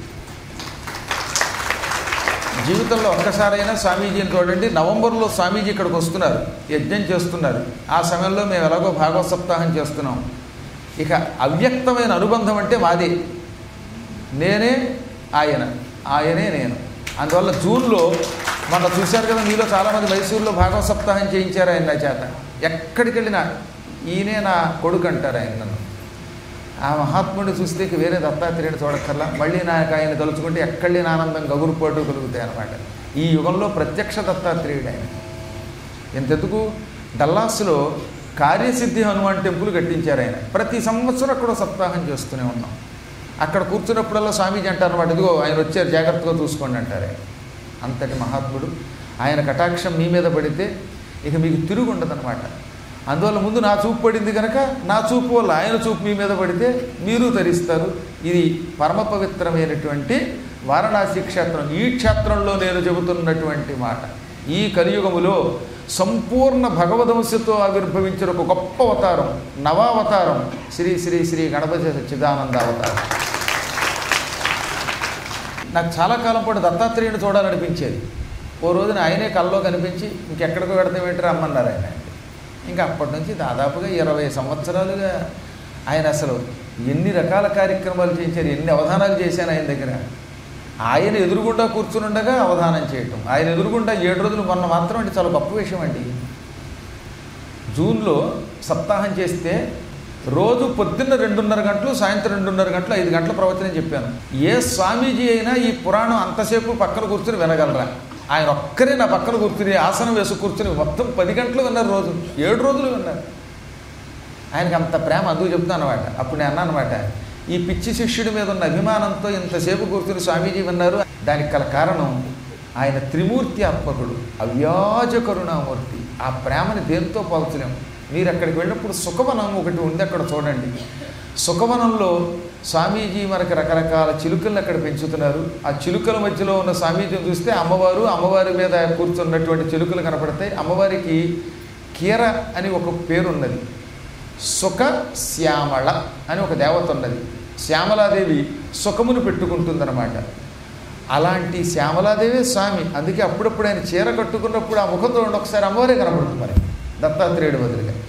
జీవితంలో ఒక్కసారైనా స్వామీజీని చూడండి నవంబర్లో స్వామీజీ ఇక్కడికి వస్తున్నారు యజ్ఞం చేస్తున్నారు ఆ సమయంలో మేము ఎలాగో భాగవత సప్తాహం చేస్తున్నాం ఇక అవ్యక్తమైన అనుబంధం అంటే మాది నేనే ఆయన ఆయనే నేను అందువల్ల జూన్లో మొన్న చూశారు కదా మీలో చాలామంది మైసూరులో భాగవత సప్తాహం చేయించారు ఆయన నా చేత ఎక్కడికి వెళ్ళినా ఈయనే నా కొడుకు అంటారు ఆయన నన్ను ఆ మహాత్ముడిని చూస్తే ఇక వేరే దత్తాత్రేయుని చూడక్కర్లా మళ్ళీ నాకు ఆయన తలుచుకుంటే ఎక్కడలేని ఆనందం గగురుపాటు కలుగుతాయి అనమాట ఈ యుగంలో ప్రత్యక్ష దత్తాత్రేయుడు ఆయన ఇంతెందుకు డల్లాస్లో కార్యసిద్ధి హనుమాన్ టెంపుల్ కట్టించారు ఆయన ప్రతి సంవత్సరం అక్కడ సప్తాహం చేస్తూనే ఉన్నాం అక్కడ కూర్చున్నప్పుడల్లా స్వామీజీ అంటారు అనమాట ఇదిగో ఆయన వచ్చారు జాగ్రత్తగా చూసుకోండి అంటారు ఆయన అంతటి మహాత్ముడు ఆయన కటాక్షం మీ మీద పడితే ఇక మీకు తిరుగు ఉండదన్నమాట అందువల్ల ముందు నా చూపు పడింది కనుక నా చూపు వల్ల ఆయన చూపు మీ మీద పడితే మీరు ధరిస్తారు ఇది పరమ పవిత్రమైనటువంటి వారణాసి క్షేత్రం ఈ క్షేత్రంలో నేను చెబుతున్నటువంటి మాట ఈ కలియుగములో సంపూర్ణ భగవదంశతో ఆవిర్భవించిన ఒక గొప్ప అవతారం నవావతారం శ్రీ శ్రీ శ్రీ గణపతి సచ్చిదానంద అవతారం నాకు చాలా కాలం పాటు దత్తాత్రేయుని చూడాలనిపించేది ఓ రోజున ఆయనే కల్లో కనిపించి ఇంకెక్కడికో పెడితే ఏంటి రమ్మన్నారు ఆయన ఇంకా అప్పటి నుంచి దాదాపుగా ఇరవై సంవత్సరాలుగా ఆయన అసలు ఎన్ని రకాల కార్యక్రమాలు చేయించారు ఎన్ని అవధానాలు చేశాను ఆయన దగ్గర ఆయన ఎదురుగుండా కూర్చుని ఉండగా అవధానం చేయటం ఆయన ఎదురుగుండా ఏడు రోజులు మొన్న మాత్రం అంటే చాలా గొప్ప విషయం అండి జూన్లో సప్తాహం చేస్తే రోజు పొద్దున్న రెండున్నర గంటలు సాయంత్రం రెండున్నర గంటలు ఐదు గంటల ప్రవచనం చెప్పాను ఏ స్వామీజీ అయినా ఈ పురాణం అంతసేపు పక్కన కూర్చుని వినగలరా ఆయన ఒక్కరే నా పక్కన కూర్చుని ఆసనం వేసి కూర్చుని మొత్తం పది గంటలు విన్నారు రోజు ఏడు రోజులు విన్నారు ఆయనకి అంత ప్రేమ అందుకు చెప్తాను అనమాట అప్పుడు నేను అన్నాను అనమాట ఈ పిచ్చి శిష్యుడి మీద ఉన్న అభిమానంతో ఇంతసేపు కూర్చుని స్వామీజీ విన్నారు దానికి గల కారణం ఆయన త్రిమూర్తి ఆత్మకుడు అవ్యాజ కరుణామూర్తి ఆ ప్రేమని దేంతో పోల్చలేము మీరు అక్కడికి వెళ్ళినప్పుడు సుఖవనం ఒకటి ఉంది అక్కడ చూడండి సుఖవనంలో స్వామీజీ మనకి రకరకాల చిలుకలను అక్కడ పెంచుతున్నారు ఆ చిలుకల మధ్యలో ఉన్న స్వామీజీని చూస్తే అమ్మవారు అమ్మవారి మీద కూర్చున్నటువంటి చిలుకలు కనపడతాయి అమ్మవారికి కీర అని ఒక పేరు ఉన్నది సుఖ శ్యామళ అని ఒక దేవత ఉన్నది శ్యామలాదేవి సుఖమును పెట్టుకుంటుందన్నమాట అలాంటి శ్యామలాదేవి స్వామి అందుకే అప్పుడప్పుడు ఆయన చీర కట్టుకున్నప్పుడు ఆ ముఖంతో ఒకసారి అమ్మవారే కనపడుతుంది మరి దత్తాత్రేయుడు బదులుగా